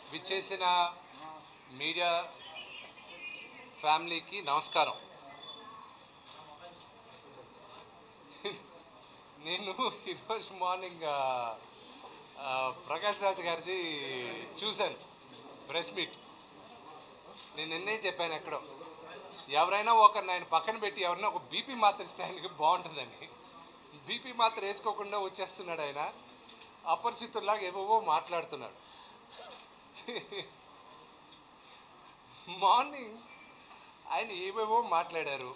విచ్చేసిన మీడియా ఫ్యామిలీకి నమస్కారం నేను ఈరోజు మార్నింగ్ ఆ, ఆ, ప్రకాష్ రాజ్ గారిది చూశాను ప్రెస్ మీట్ నేను నిన్నే చెప్పాను ఎక్కడో ఎవరైనా ఒకరిని ఆయన పక్కన పెట్టి ఎవరైనా ఒక బీపీ మాత్ర ఇస్తే ఆయనకి బాగుంటుందని బీపీ మాత్ర వేసుకోకుండా వచ్చేస్తున్నాడు ఆయన అపరిచితుల్లాగా ఏవేవో మాట్లాడుతున్నాడు మార్నింగ్ ఆయన ఏవేవో మాట్లాడారు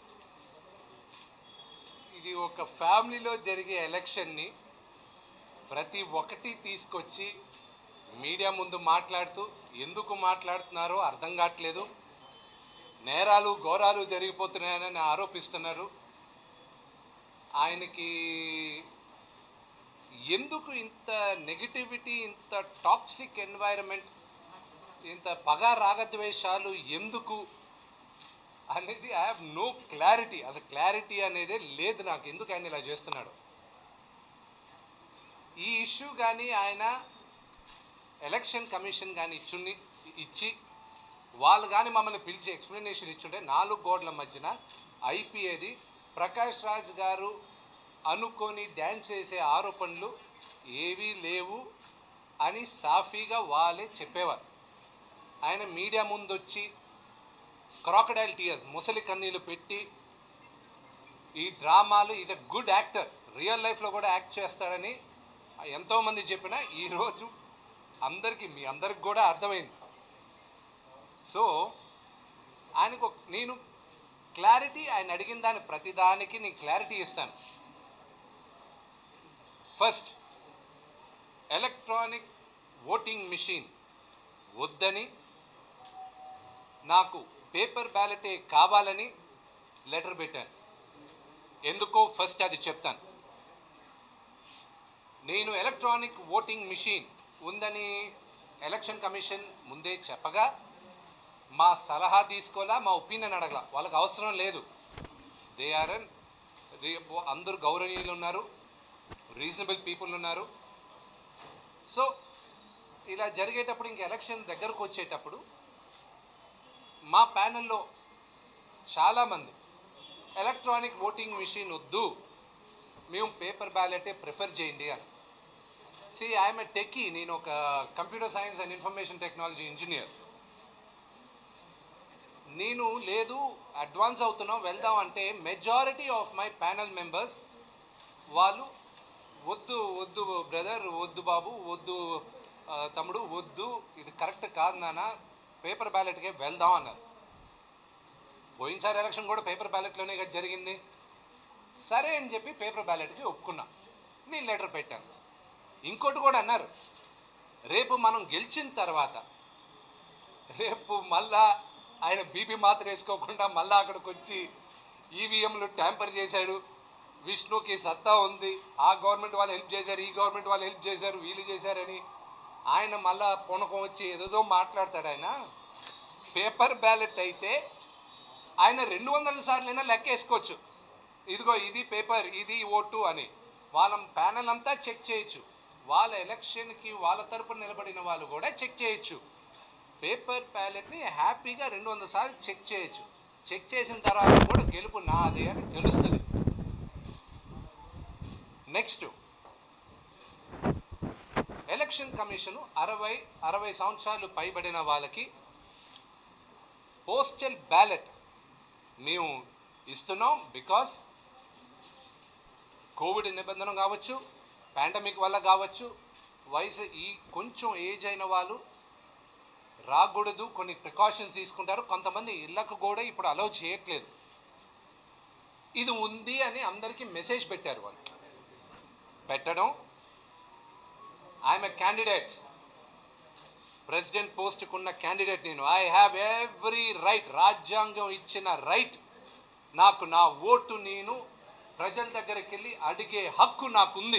ఇది ఒక ఫ్యామిలీలో జరిగే ఎలక్షన్ని ప్రతి ఒక్కటి తీసుకొచ్చి మీడియా ముందు మాట్లాడుతూ ఎందుకు మాట్లాడుతున్నారో అర్థం కావట్లేదు నేరాలు ఘోరాలు జరిగిపోతున్నాయని ఆరోపిస్తున్నారు ఆయనకి ఎందుకు ఇంత నెగిటివిటీ ఇంత టాక్సిక్ ఎన్వైరన్మెంట్ ఇంత పగ రాగద్వేషాలు ఎందుకు అనేది ఐ హ్యావ్ నో క్లారిటీ అసలు క్లారిటీ అనేదే లేదు నాకు ఎందుకు ఆయన ఇలా చేస్తున్నాడు ఈ ఇష్యూ కానీ ఆయన ఎలక్షన్ కమిషన్ కానీ ఇచ్చుని ఇచ్చి వాళ్ళు కానీ మమ్మల్ని పిలిచి ఎక్స్ప్లెనేషన్ ఇచ్చుంటే నాలుగు గోడల మధ్యన ఐపీఏది ప్రకాష్ రాజ్ గారు అనుకొని డ్యాన్స్ చేసే ఆరోపణలు ఏవీ లేవు అని సాఫీగా వాళ్ళే చెప్పేవారు ఆయన మీడియా ముందు వచ్చి క్రాకడైల్ టీయర్స్ ముసలి కన్నీళ్ళు పెట్టి ఈ డ్రామాలు ఇక గుడ్ యాక్టర్ రియల్ లైఫ్లో కూడా యాక్ట్ చేస్తాడని ఎంతోమంది చెప్పినా ఈరోజు అందరికీ మీ అందరికి కూడా అర్థమైంది సో ఆయనకు ఒక- నేను క్లారిటీ ఆయన అడిగిన దాని ప్రతిదానికి నేను క్లారిటీ ఇస్తాను ఫస్ట్ ఎలక్ట్రానిక్ ఓటింగ్ మిషన్ వద్దని నాకు పేపర్ బ్యాలెటే కావాలని లెటర్ పెట్టాను ఎందుకో ఫస్ట్ అది చెప్తాను నేను ఎలక్ట్రానిక్ ఓటింగ్ మిషన్ ఉందని ఎలక్షన్ కమిషన్ ముందే చెప్పగా మా సలహా తీసుకోవాలా మా ఒపీనియన్ అడగల వాళ్ళకి అవసరం లేదు దే ఆర్ అన్ రేపు అందరూ గౌరవనీయులు ఉన్నారు రీజనబుల్ పీపుల్ ఉన్నారు సో ఇలా జరిగేటప్పుడు ఇంక ఎలక్షన్ దగ్గరకు వచ్చేటప్పుడు మా ప్యానెల్లో చాలామంది ఎలక్ట్రానిక్ ఓటింగ్ మిషన్ వద్దు మేము పేపర్ బ్యాలెటే ప్రిఫర్ చేయండి అని సి ఐఎమ్ ఎ టెక్కీ నేను ఒక computer science and information technology engineer నేను లేదు అడ్వాన్స్ అవుతున్నాం వెళ్దాం అంటే majority of my panel members వాళ్ళు వద్దు వద్దు బ్రదర్ వద్దు బాబు వద్దు ఆ, తమ్ముడు వద్దు ఇది కరెక్ట్ కాదు నాన్న పేపర్ బ్యాలెట్కే వెళ్దాం అన్నారు పోయినసారి ఎలక్షన్ కూడా పేపర్ బ్యాలెట్లోనే కదా జరిగింది సరే అని చెప్పి పేపర్ బ్యాలెట్కి ఒప్పుకున్నా నేను లెటర్ పెట్టాను ఇంకోటి కూడా అన్నారు రేపు మనం గెలిచిన తర్వాత రేపు మళ్ళా ఆయన బీపీ మాత్రం వేసుకోకుండా మళ్ళా అక్కడికి వచ్చి ఈవీఎంలు ట్యాంపర్ చేశాడు విష్ణుకి సత్తా ఉంది ఆ గవర్నమెంట్ వాళ్ళు హెల్ప్ చేశారు ఈ గవర్నమెంట్ వాళ్ళు హెల్ప్ చేశారు వీళ్ళు చేశారని ఆయన మళ్ళా పునకం వచ్చి ఏదేదో మాట్లాడతాడు ఆయన పేపర్ బ్యాలెట్ అయితే ఆయన రెండు వందల సార్లైనా లెక్క వేసుకోవచ్చు ఇదిగో ఇది పేపర్ ఇది ఓటు అని వాళ్ళ ప్యానెల్ అంతా చెక్ చేయొచ్చు వాళ్ళ ఎలక్షన్కి వాళ్ళ తరపున నిలబడిన వాళ్ళు కూడా చెక్ చేయొచ్చు పేపర్ బ్యాలెట్ని హ్యాపీగా రెండు వందల సార్లు చెక్ చేయొచ్చు చెక్ చేసిన తర్వాత కూడా గెలుపు నాది అని తెలుస్తుంది నెక్స్ట్ ఎలక్షన్ కమిషన్ అరవై అరవై సంవత్సరాలు పైబడిన వాళ్ళకి పోస్టల్ బ్యాలెట్ మేము ఇస్తున్నాం బికాస్ కోవిడ్ నిబంధన కావచ్చు పాండమిక్ వల్ల కావచ్చు వయసు ఈ కొంచెం ఏజ్ అయిన వాళ్ళు రాకూడదు కొన్ని ప్రికాషన్స్ తీసుకుంటారు కొంతమంది ఇళ్ళకు కూడా ఇప్పుడు అలౌ చేయట్లేదు ఇది ఉంది అని అందరికీ మెసేజ్ పెట్టారు వాళ్ళు పెట్టడం ఐఎమ్ ఎ క్యాండిడేట్ ప్రెసిడెంట్ పోస్ట్కి ఉన్న క్యాండిడేట్ నేను ఐ హ్యావ్ ఎవ్రీ రైట్ రాజ్యాంగం ఇచ్చిన రైట్ నాకు నా ఓటు నేను ప్రజల దగ్గరికి వెళ్ళి అడిగే హక్కు నాకుంది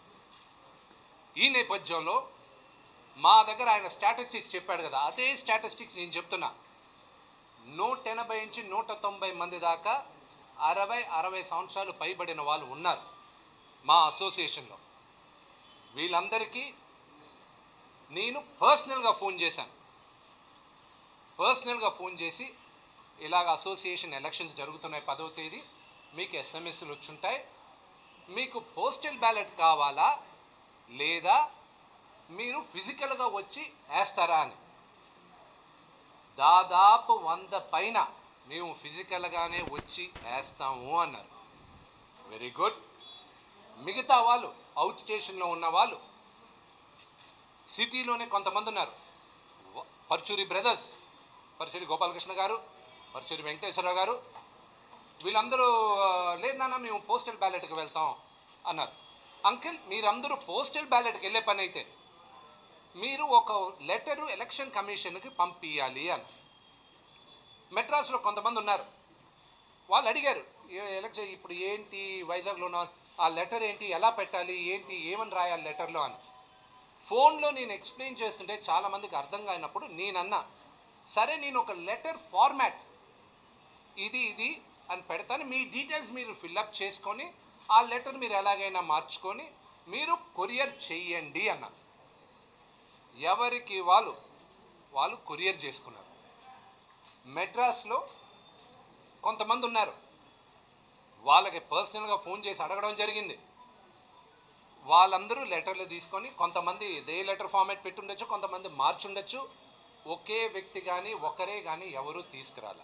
ఈ నేపథ్యంలో మా దగ్గర ఆయన స్టాటిస్టిక్స్ చెప్పాడు కదా అదే స్టాటిస్టిక్స్ నేను చెప్తున్నా నూట ఎనభై నుంచి నూట తొంభై మంది దాకా అరవై అరవై సంవత్సరాలు పైబడిన వాళ్ళు ఉన్నారు మా అసోసియేషన్లో వీళ్ళందరికీ నేను పర్సనల్గా ఫోన్ చేశాను పర్సనల్గా ఫోన్ చేసి ఇలాగ అసోసియేషన్ ఎలక్షన్స్ జరుగుతున్నాయి పదవ తేదీ మీకు ఎస్ఎంఎస్లు వచ్చుంటాయి మీకు పోస్టల్ బ్యాలెట్ కావాలా లేదా మీరు ఫిజికల్గా వచ్చి వేస్తారా అని దాదాపు వంద పైన మేము ఫిజికల్గానే వచ్చి వేస్తాము అన్నారు వెరీ గుడ్ మిగతా వాళ్ళు అవుట్ స్టేషన్లో ఉన్న వాళ్ళు సిటీలోనే కొంతమంది ఉన్నారు వ- పర్చూరి బ్రదర్స్ పర్చూరి గోపాలకృష్ణ గారు పర్చూరి వెంకటేశ్వరరావు గారు వీళ్ళందరూ ఆ, లేదు నాన్న మేము పోస్టల్ బ్యాలెట్కి వెళ్తాం అన్నారు అంకిల్ మీరందరూ పోస్టల్ బ్యాలెట్కి వెళ్ళే పని అయితే మీరు ఒక లెటరు ఎలక్షన్ కమిషన్కి పంపించాలి అని మెడ్రాస్లో కొంతమంది ఉన్నారు వాళ్ళు అడిగారు "ఏ- ఎలక్షన్ ఇప్పుడు ఏంటి వైజాగ్లో ఉన్న ఆ లెటర్ ఏంటి ఎలా పెట్టాలి ఏంటి ఏమని రాయాలి లెటర్లో అని ఫోన్లో నేను ఎక్స్ప్లెయిన్ చేస్తుంటే చాలామందికి అర్థం కానప్పుడు నేనన్నా సరే నేను ఒక లెటర్ ఫార్మాట్ ఇది ఇది అని పెడతాను మీ డీటెయిల్స్ మీరు ఫిల్అప్ చేసుకొని ఆ లెటర్ మీరు ఎలాగైనా మార్చుకొని మీరు కొరియర్ చెయ్యండి అన్నారు ఎవరికి వాళ్ళు వాళ్ళు కొరియర్ చేసుకున్నారు మెడ్రాస్లో కొంతమంది ఉన్నారు వాళ్ళకి పర్సనల్గా ఫోన్ చేసి అడగడం జరిగింది వాళ్ళందరూ లెటర్లు తీసుకొని కొంతమంది ఇదే లెటర్ ఫార్మాట్ పెట్టుండొచ్చు కొంతమంది మార్చుండొచ్చు ఒకే వ్యక్తి కానీ ఒకరే కానీ ఎవరూ తీసుకురాల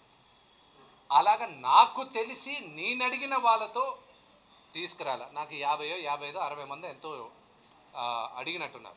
అలాగ నాకు తెలిసి నేను అడిగిన వాళ్ళతో తీసుకురాల నాకు యాభైయో యాభై ఐదో అరవై మంది ఎంతో ఆ, అడిగినట్టున్నారు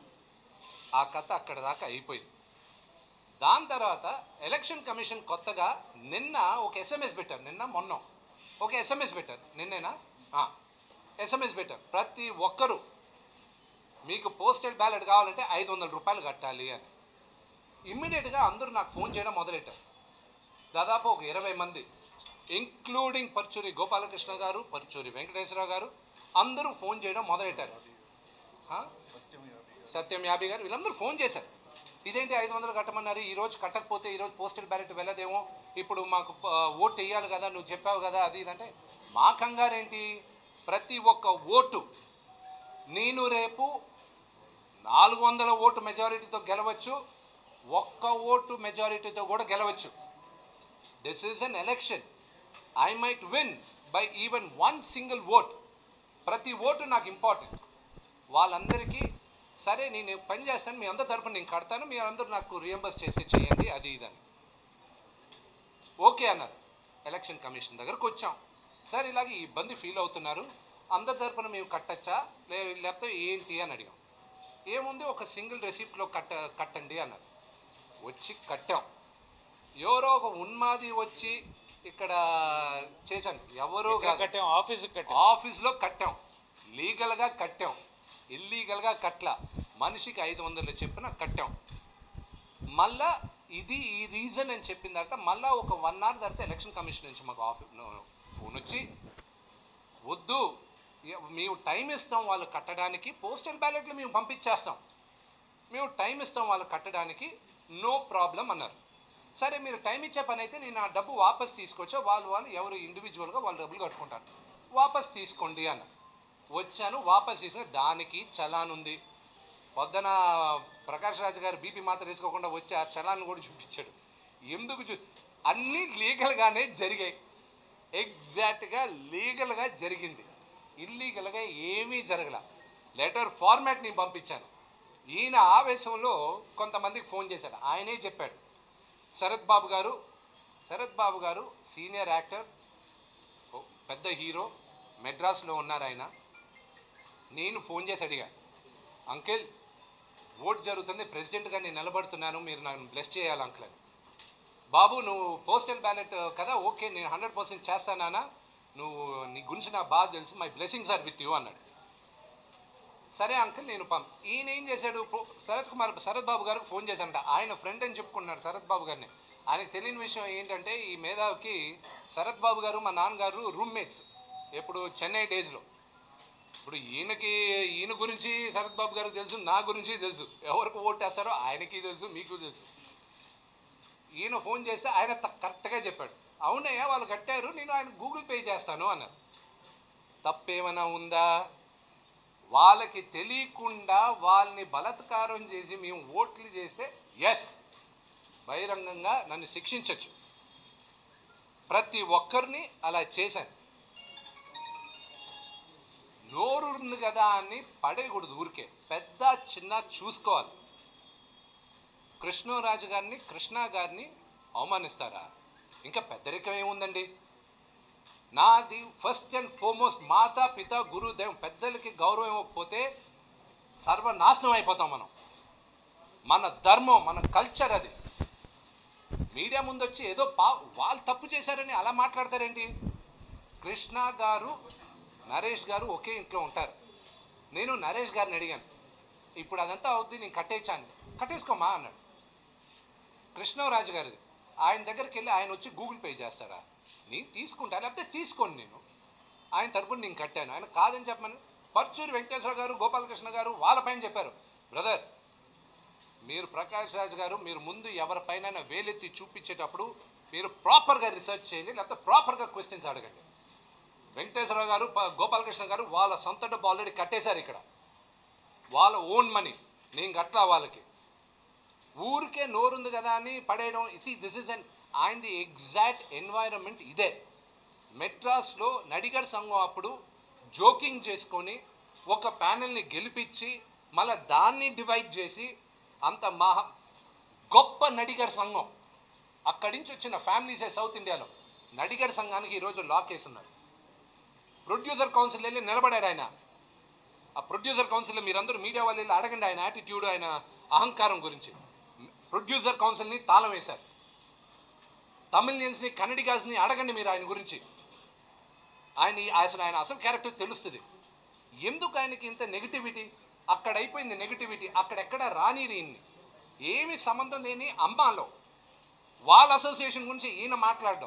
ఆ కథ అక్కడ దాకా అయిపోయింది దాని తర్వాత ఎలక్షన్ కమిషన్ కొత్తగా నిన్న ఒక ఎస్ఎంఎస్ పెట్టారు నిన్న మొన్న ఒక ఎస్ఎంఎస్ పెట్టారు నిన్నేనా ఎస్ఎంఎస్ పెట్టారు ప్రతి ఒక్కరూ మీకు పోస్టల్ బ్యాలెట్ కావాలంటే ఐదు వందల రూపాయలు కట్టాలి అని ఇమ్మీడియట్గా అందరూ నాకు ఫోన్ చేయడం మొదలెట్టారు దాదాపు ఒక ఇరవై మంది ఇంక్లూడింగ్ పర్చూరి గోపాలకృష్ణ గారు పర్చూరి వెంకటేశ్వరరావు గారు అందరూ ఫోన్ చేయడం మొదలెట్టారు ఆ? సత్యం యాభై గారు వీళ్ళందరూ ఫోన్ చేశారు ఇదేంటి ఐదు వందలు కట్టమన్నారు ఈ రోజు కట్టకపోతే ఈ రోజు పోస్టల్ బ్యాలెట్ వెళ్ళదేమో ఇప్పుడు మాకు ఆ, ఓటు వేయాలి కదా నువ్వు చెప్పావు కదా అది ఇదంటే మా కంగారేంటి ప్రతి ఒక్క ఓటు నేను రేపు నాలుగు వందల ఓటు మెజారిటీతో గెలవచ్చు ఒక్క ఓటు మెజారిటీతో కూడా గెలవచ్చు this is an election I might win by even one single vote ప్రతి ఓటు నాకు ఇంపార్టెంట్ వాళ్ళందరికీ సరే నేను పని చేస్తాను మీ అందరి తరపున నేను కడతాను మీరు అందరూ నాకు రియంబర్స్ చేసి చేయండి అది ఇదని ఓకే అన్నారు ఎలక్షన్ కమిషన్ దగ్గరకు వచ్చాం సార్ ఇలాగ ఈ ఇబ్బంది ఫీల్ అవుతున్నారు అందరి తరపున మేము కట్టచ్చా లే లేకపోతే ఏంటి అని అడిగాం ఏముంది ఒక సింగిల్ రెసిప్ట్లో కట్ట కట్టండి అన్నారు వచ్చి కట్టాం ఎవరో ఒక ఉన్మాది వచ్చి ఇక్కడ చేశాను ఎవరో ఎక్కడ కాదు కట్టాం ఆఫీస్కి కట్టాం ఆఫీస్లో కట్టాం లీగల్గా కట్టాం ఇల్లీగల్గా కట్ల మనిషికి ఐదు వందలు చెప్పిన కట్టాం మళ్ళా ఇది ఈ రీజన్ అని చెప్పిన తర్వాత మళ్ళా ఒక వన్ అవర్ తర్వాత ఎలక్షన్ కమిషన్ నుంచి మాకు ఆఫీ ఫోన్ వచ్చి వద్దు ఎ- మేము టైం ఇస్తాం వాళ్ళు కట్టడానికి పోస్టల్ బ్యాలెట్లు మేము పంపించేస్తాం మేము టైం ఇస్తాం వాళ్ళు కట్టడానికి నో ప్రాబ్లం అన్నారు సరే మీరు టైం ఇచ్చే పని అయితే నేను ఆ డబ్బు వాపస్ తీసుకొచ్చా వాళ్ళు వాళ్ళు ఎవరు ఇండివిజువల్గా వాళ్ళు డబ్బులు కట్టుకుంటారు వాపస్ తీసుకోండి అన్న వచ్చాను వాపస్ తీసుకుని దానికి చలాన్ ఉంది పొద్దున ప్రకాష్ రాజు గారు బీపీ మాత్రం వేసుకోకుండా వచ్చి ఆ చలాన్ కూడా చూపించాడు ఎందుకు చూ అన్నీ లీగల్గానే జరిగాయి ఎగ్జాక్ట్గా లీగల్గా జరిగింది ఇల్లీగల్గా ఏమీ జరగల లెటర్ ఫార్మాట్ నేను పంపించాను ఈయన ఆవేశంలో కొంతమందికి ఫోన్ చేశాడు ఆయనే చెప్పాడు శరత్ బాబు గారు శరత్ బాబు గారు సీనియర్ యాక్టర్ ఓ పెద్ద హీరో మెడ్రాస్లో ఉన్నారు ఆయన నేను ఫోన్ చేసి అడిగా అంకిల్ ఓట్ జరుగుతుంది ప్రెసిడెంట్గా నేను నిలబడుతున్నాను మీరు నన్ను బ్లెస్ చేయాలి అంకుల్ అని బాబు నువ్వు పోస్టల్ బ్యాలెట్ కదా ఓకే నేను హండ్రెడ్ పర్సెంట్ చేస్తానా నువ్వు నీ గురించి నాకు బాగా తెలుసు my blessings are with you అన్నాడు సరే అంకుల్ నేను పం ఈయన ఏం చేశాడు పో- శరత్ కుమార్ శరత్ బాబు గారికి ఫోన్ చేశానంట ఆయన ఫ్రెండ్ అని చెప్పుకున్నాడు శరత్ బాబు గారిని ఆయనకు తెలియని విషయం ఏంటంటే ఈ మేధావికి శరత్ బాబు గారు మా నాన్నగారు రూమ్మేట్స్ ఎప్పుడు చెన్నై డేస్లో ఇప్పుడు ఈయనకి ఈయన గురించి శరత్ బాబు గారికి తెలుసు నా గురించి తెలుసు ఎవరికి ఓటేస్తారో ఆయనకి తెలుసు మీకు తెలుసు ఈయన ఫోన్ చేస్తే ఆయన త- కరెక్ట్గా చెప్పాడు అవునయ్యా వాళ్ళు కట్టారు నేను ఆయన గూగుల్ పే చేస్తాను అన్నారు తప్పేమైనా ఉందా వాళ్ళకి తెలియకుండా వాళ్ళని బలాత్కారం చేసి మేము ఓట్లు చేస్తే ఎస్ బహిరంగంగా నన్ను శిక్షించవచ్చు ప్రతి ఒక్కరిని అలా చేశాను నోరు ఉంది కదా అని పడేయకూడదు ఊరికే పెద్ద చిన్న చూసుకోవాలి కృష్ణరాజు గారిని కృష్ణ గారిని అవమానిస్తారా ఇంకా పెద్దరికం ఏముందండి నాది ఫస్ట్ అండ్ ఫార్మోస్ట్ మాతా పిత గురుదేవం పెద్దలకి గౌరవం ఇవ్వకపోతే సర్వనాశనం అయిపోతాం మనం మన ధర్మం మన కల్చర్ అది మీడియా ముందు వచ్చి ఏదో పా వాళ్ళు తప్పు చేశారని అలా మాట్లాడతారేంటి కృష్ణ గారు నరేష్ గారు ఒకే ఇంట్లో ఉంటారు నేను నరేష్ గారిని అడిగాను ఇప్పుడు అదంతా అవుద్ది నేను కట్టేయచ్చాను కట్టేసుకోమా అన్నాడు కృష్ణరాజు గారిది ఆయన దగ్గరికి వెళ్ళి ఆయన వచ్చి గూగుల్ పే చేస్తాడా నేను తీసుకుంటా లేకపోతే తీసుకోండి నేను ఆయన తరపున నేను కట్టాను ఆయన కాదని చెప్పమని పర్చూరి వెంకటేశ్వర గారు గోపాలకృష్ణ గారు వాళ్ళపైన చెప్పారు బ్రదర్ మీరు ప్రకాష్ రాజ్ గారు మీరు ముందు ఎవరిపైన వేలెత్తి చూపించేటప్పుడు మీరు ప్రాపర్గా రీసెర్చ్ చేయండి లేకపోతే ప్రాపర్గా క్వశ్చన్స్ అడగండి వెంకటేశ్వర గారు ప- గోపాలకృష్ణ గారు వాళ్ళ సొంత డబ్బు ఆల్రెడీ కట్టేశారు ఇక్కడ వాళ్ళ ఓన్ మనీ నేను కట్టలా వాళ్ళకి ఊరికే నోరుంది కదా అని పడేయడం సి దిస్ ఇస్ అన్ ఆయనది ఎగ్జాక్ట్ ఎన్వైరన్మెంట్ ఇదే మెడ్రాస్లో నడిగర్ సంఘం అప్పుడు జోకింగ్ చేసుకొని ఒక ప్యానెల్ని గెలిపించి మళ్ళీ దాన్ని డివైడ్ చేసి అంత మహా గొప్ప నడిగర్ సంఘం అక్కడి నుంచి వచ్చిన ఫ్యామిలీసే సౌత్ ఇండియాలో నడిగర్ సంఘానికి ఈరోజు లాక్ వేస్తున్నారు ప్రొడ్యూసర్ కౌన్సిల్ వెళ్ళి నిలబడాడు ఆయన ఆ ప్రొడ్యూసర్ కౌన్సిల్ మీరందరూ మీడియా వాళ్ళు వెళ్ళి అడగండి ఆయన యాటిట్యూడ్ ఆయన అహంకారం గురించి ప్రొడ్యూసర్ కౌన్సిల్ని తాళం వేశారు తమిళియన్స్ని కన్నడిగాస్ని అడగండి మీరు ఆయన గురించి ఆయన అసలు ఆయన అసలు క్యారెక్టర్ తెలుస్తుంది ఎందుకు ఆయనకి ఇంత నెగిటివిటీ అక్కడ అయిపోయింది నెగిటివిటీ అక్కడెక్కడ రానిరి ఇన్ని ఏమి సంబంధం లేని అమ్మాలో వాళ్ళ అసోసియేషన్ గురించి ఈయన మాట్లాడడం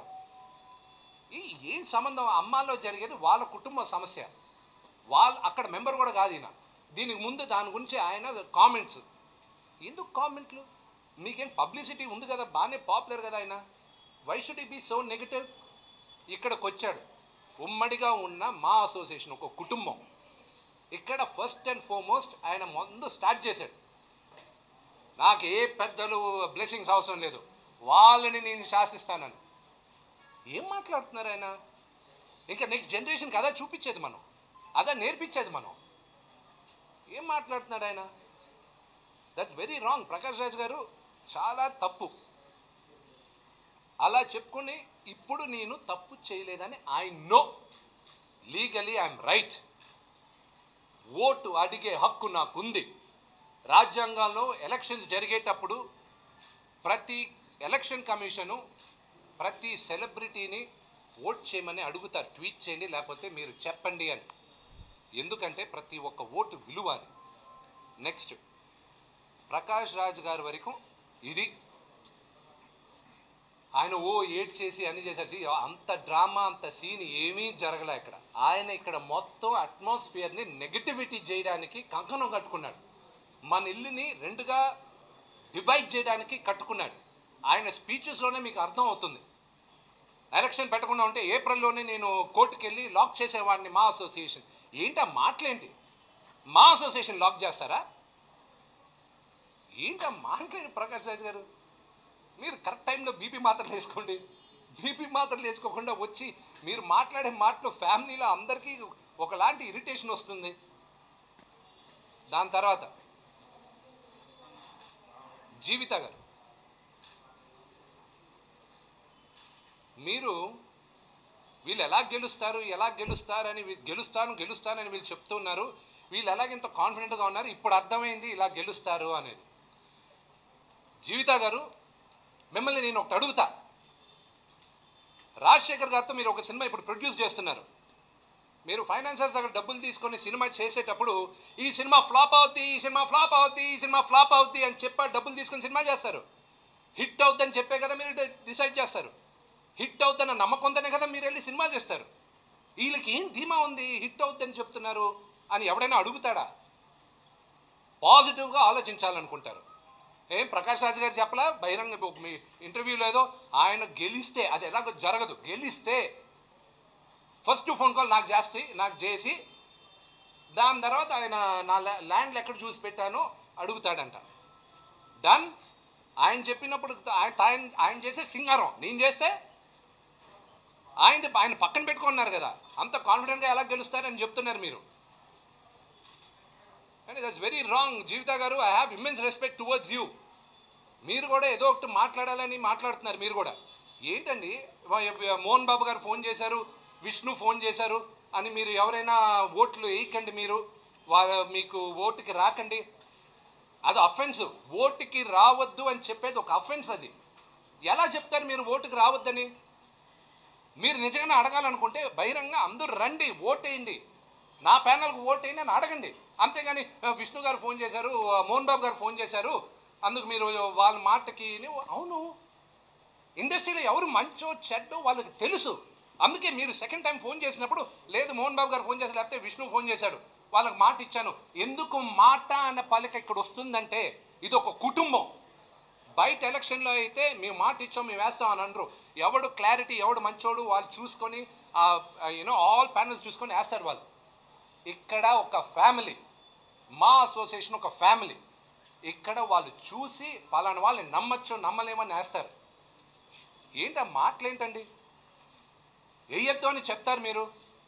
ఈ ఏం సంబంధం అమ్మాలో జరిగేది వాళ్ళ కుటుంబ సమస్య వాళ్ళ అక్కడ మెంబర్ కూడా కాదు ఈయన దీనికి ముందు దాని గురించి ఆయన కామెంట్స్ ఎందుకు కామెంట్లు మీకేం పబ్లిసిటీ ఉంది కదా బాగానే పాపులర్ కదా ఆయన why should be so negative ఇక్కడికి వచ్చాడు ఉమ్మడిగా ఉన్న మా అసోసియేషన్ ఒక కుటుంబం ఇక్కడ ఫస్ట్ అండ్ ఫార్మోస్ట్ ఆయన ముందు స్టార్ట్ చేశాడు నాకు ఏ పెద్దలు బ్లెస్సింగ్స్ అవసరం లేదు వాళ్ళని నేను శాసిస్తానని ఏం మాట్లాడుతున్నారు ఆయన ఇంకా నెక్స్ట్ జనరేషన్కి అదే చూపించేది మనం అదే నేర్పించేది మనం ఏం మాట్లాడుతున్నాడు ఆయన that's very wrong Prakash Raj garu చాలా తప్పు అలా చెప్పుకుని ఇప్పుడు నేను తప్పు చేయలేదని I know legally I'm right vote అడిగే హక్కు నాకుంది రాజ్యాంగంలో ఎలక్షన్స్ జరిగేటప్పుడు ప్రతి ఎలక్షన్ కమిషను ప్రతి సెలబ్రిటీని ఓట్ చేయమని అడుగుతారు ట్వీట్ చేయండి లేకపోతే మీరు చెప్పండి అని ఎందుకంటే ప్రతి ఒక్క ఓటు విలువ అని నెక్స్ట్ ప్రకాష్ రాజ్ గారి వరకు ఇది ఆయన ఓ ఏడ్ చేసి అన్ని చేశారు See, అంత డ్రామా అంత సీన్ ఏమీ జరగలే ఇక్కడ ఆయన ఇక్కడ మొత్తం అట్మాస్ఫియర్ని నెగటివిటీ చేయడానికి కంకణం కట్టుకున్నాడు మన ఇల్లుని రెండుగా డివైడ్ చేయడానికి కట్టుకున్నాడు ఆయన స్పీచెస్లోనే మీకు అర్థం అవుతుంది ఎలక్షన్ పెట్టకుండా ఉంటే ఏప్రిల్లోనే నేను కోర్టుకి వెళ్ళి లాక్ చేసేవాడిని మా అసోసియేషన్ ఏంటి ఆ మాటలేంటి మా అసోసియేషన్ లాక్ చేస్తారా ఏంటి ఆ మాటలేంటి ప్రకాష్ రాజ్ గారు మీరు కరెక్ట్ టైంలో బీపీ మాత్రలు వేసుకోండి బీపీ మాత్రలు వేసుకోకుండా వచ్చి మీరు మాట్లాడే మాటలు ఫ్యామిలీలో అందరికీ ఒకలాంటి ఇరిటేషన్ వస్తుంది దాని తర్వాత జీవిత గారు మీరు వీళ్ళు ఎలా గెలుస్తారు ఎలా గెలుస్తారు అని వీ- గెలుస్తాను గెలుస్తానని వీళ్ళు చెప్తున్నారు వీళ్ళు ఎలాగింత కాన్ఫిడెంట్గా ఉన్నారు ఇప్పుడు అర్థమైంది ఇలా గెలుస్తారు అనేది జీవిత గారు మిమ్మల్ని నేను ఒకటి అడుగుతా రాజశేఖర్ గారితో మీరు ఒక సినిమా ఇప్పుడు ప్రొడ్యూస్ చేస్తున్నారు మీరు ఫైనాన్సర్స్ దగ్గర డబ్బులు తీసుకొని సినిమా చేసేటప్పుడు ఈ సినిమా ఫ్లాప్ అవుద్ది ఈ సినిమా ఫ్లాప్ అవుద్ది ఈ సినిమా ఫ్లాప్ అవుద్ది అని చెప్పి డబ్బులు తీసుకొని సినిమా చేస్తారు హిట్ అవుద్దని చెప్పే కదా మీరు డిసైడ్ చేస్తారు హిట్ అవుద్దన్న నమ్మకంతోనే కదా మీరు వెళ్ళి సినిమా చేస్తారు వీళ్ళకి ఏం ధీమా ఉంది హిట్ అవుద్దని చెప్తున్నారు అని ఎవడైనా అడుగుతాడా పాజిటివ్గా ఆలోచించాలనుకుంటారు ఏం ప్రకాష్ రాజ్ గారు చెప్పలా బహిరంగ ఒక మీ ఇంటర్వ్యూలో ఏదో ఆయన గెలిస్తే అది ఎలాగో జరగదు గెలిస్తే ఫస్ట్ ఫోన్ కాల్ నాకు చేస్తే నాకు చేసి దాని తర్వాత ఆయన నా ల్యా- ల్యాండ్లు ఎక్కడ చూసి పెట్టానో అడుగుతాడంట డన్ ఆయన చెప్పినప్పుడు ఆయన ఆయన ఆయన చేసే సింగారం నేను చేస్తే ఆయన ఆయన పక్కన పెట్టుకున్నారు కదా అంత కాన్ఫిడెంట్గా ఎలా గెలుస్తారని చెప్తున్నారు మీరు and that's very wrong Jeevitha garu I have immense respect towards you మీరు కూడా ఏదో ఒకటి మాట్లాడాలని మాట్లాడుతున్నారు మీరు కూడా ఏంటండి వా- మోహన్ బాబు గారు ఫోన్ చేశారు విష్ణు ఫోన్ చేశారు అని మీరు ఎవరైనా ఓట్లు వేయకండి మీరు వారు మీకు ఓటుకి రాకండి అది అఫెన్స్ ఓటుకి రావద్దు అని చెప్పేది ఒక అఫెన్స్ అది ఎలా చెప్తారు మీరు ఓటుకి రావద్దని మీరు నిజంగానే అడగాలనుకుంటే బహిరంగ అందరూ రండి ఓటేయండి నా ప్యానల్కి ఓటేయండి అని అడగండి అంతేగాని ఆ, విష్ణు గారు ఫోన్ చేశారు ఆ, మోహన్ బాబు గారు ఫోన్ చేశారు అందుకు మీరు వాళ్ళ మాటకి ని- అవును ఇండస్ట్రీలో ఎవరు మంచో చెడ్డో వాళ్ళకి తెలుసు అందుకే మీరు సెకండ్ టైం ఫోన్ చేసినప్పుడు లేదు మోహన్ బాబు గారు ఫోన్ చేశారు లేకపోతే విష్ణు ఫోన్ చేశాడు వాళ్ళకి మాట ఇచ్చాను ఎందుకు మాట అన్న పలిక ఇక్కడ వస్తుందంటే ఇది ఒక కుటుంబం బయట ఎలక్షన్లో అయితే మేము మాట ఇచ్చాం మేము వేస్తాం అని అనరు ఎవడు క్లారిటీ ఎవడు మంచోడు వాళ్ళు చూసుకొని యూనో ఆల్ ప్యానల్స్ చూసుకొని వేస్తారు వాళ్ళు ఇక్కడ ఒక ఫ్యామిలీ మా అసోసియేషన్ ఒక ఫ్యామిలీ ఇక్కడ వాళ్ళు చూసి పలానా వాళ్ళని నమ్మచ్చు నమ్మలేమని వేస్తారు ఏంటి ఆ మాటలేంటండి వేయొద్దు అని చెప్తారు మీరు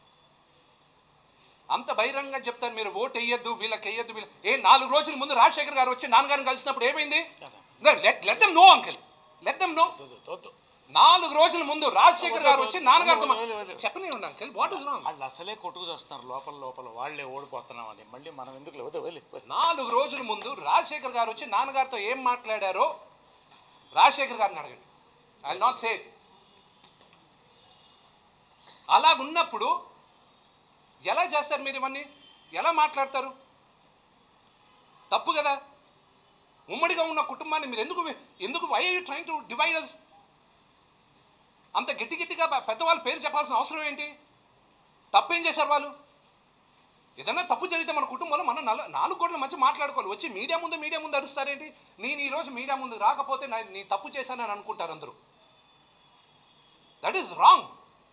అంత బహిరంగంగా చెప్తారు మీరు ఓటు వేయొద్దు వీళ్ళకి వేయొద్దు వీళ్ళ ఏ నాలుగు రోజుల ముందు రాజశేఖర్ గారు వచ్చి నాన్నగారిని కలిసినప్పుడు ఏమైంది let them know uncle let them know వద్దు, వద్దు. నాలుగు రోజుల ముందు రాజశేఖర్ గారు వచ్చి నాన్నగారితో మా- వదిలే, వదిలే. చెప్పనివ్వండి అంకిల్ వాట్ ఇస్ రాంగ్ వాళ్ళు అసలే కొట్టుకు చేస్తున్నారు లోపల లోపల వాళ్ళే ఓడిపోతున్నామని మళ్ళీ మనం ఎందుకు వదిలే వదిలే వదిలే. నాలుగు రోజుల ముందు రాజశేఖర్ గారు వచ్చి నాన్నగారితో ఏం మాట్లాడారో రాజశేఖర్ గారిని అడగండి ఐ నాట్ సే అలాగున్నప్పుడు ఎలా చేస్తారు మీరు ఇవన్నీ ఎలా మాట్లాడతారు తప్పు కదా ఉమ్మడిగా ఉన్న కుటుంబాన్ని మీరు ఎందుకు ఎందుకు why you trying to divide us అంత గట్టి గట్టిగా పె- పెద్దవాళ్ళ పేరు చెప్పాల్సిన అవసరం ఏంటి తప్పేం చేశారు వాళ్ళు ఏదైనా తప్పు జరిగితే మన కుటుంబంలో మనం నల నాలుగు కోట్ల మధ్య మాట్లాడుకోవాలి వచ్చి మీడియా ముందు మీడియా ముందు అరుస్తారేంటి నేను ఈరోజు మీడియా ముందు రాకపోతే నా- నీ తప్పు చేశానని అనుకుంటారు అందరూ దట్ ఈస్ రాంగ్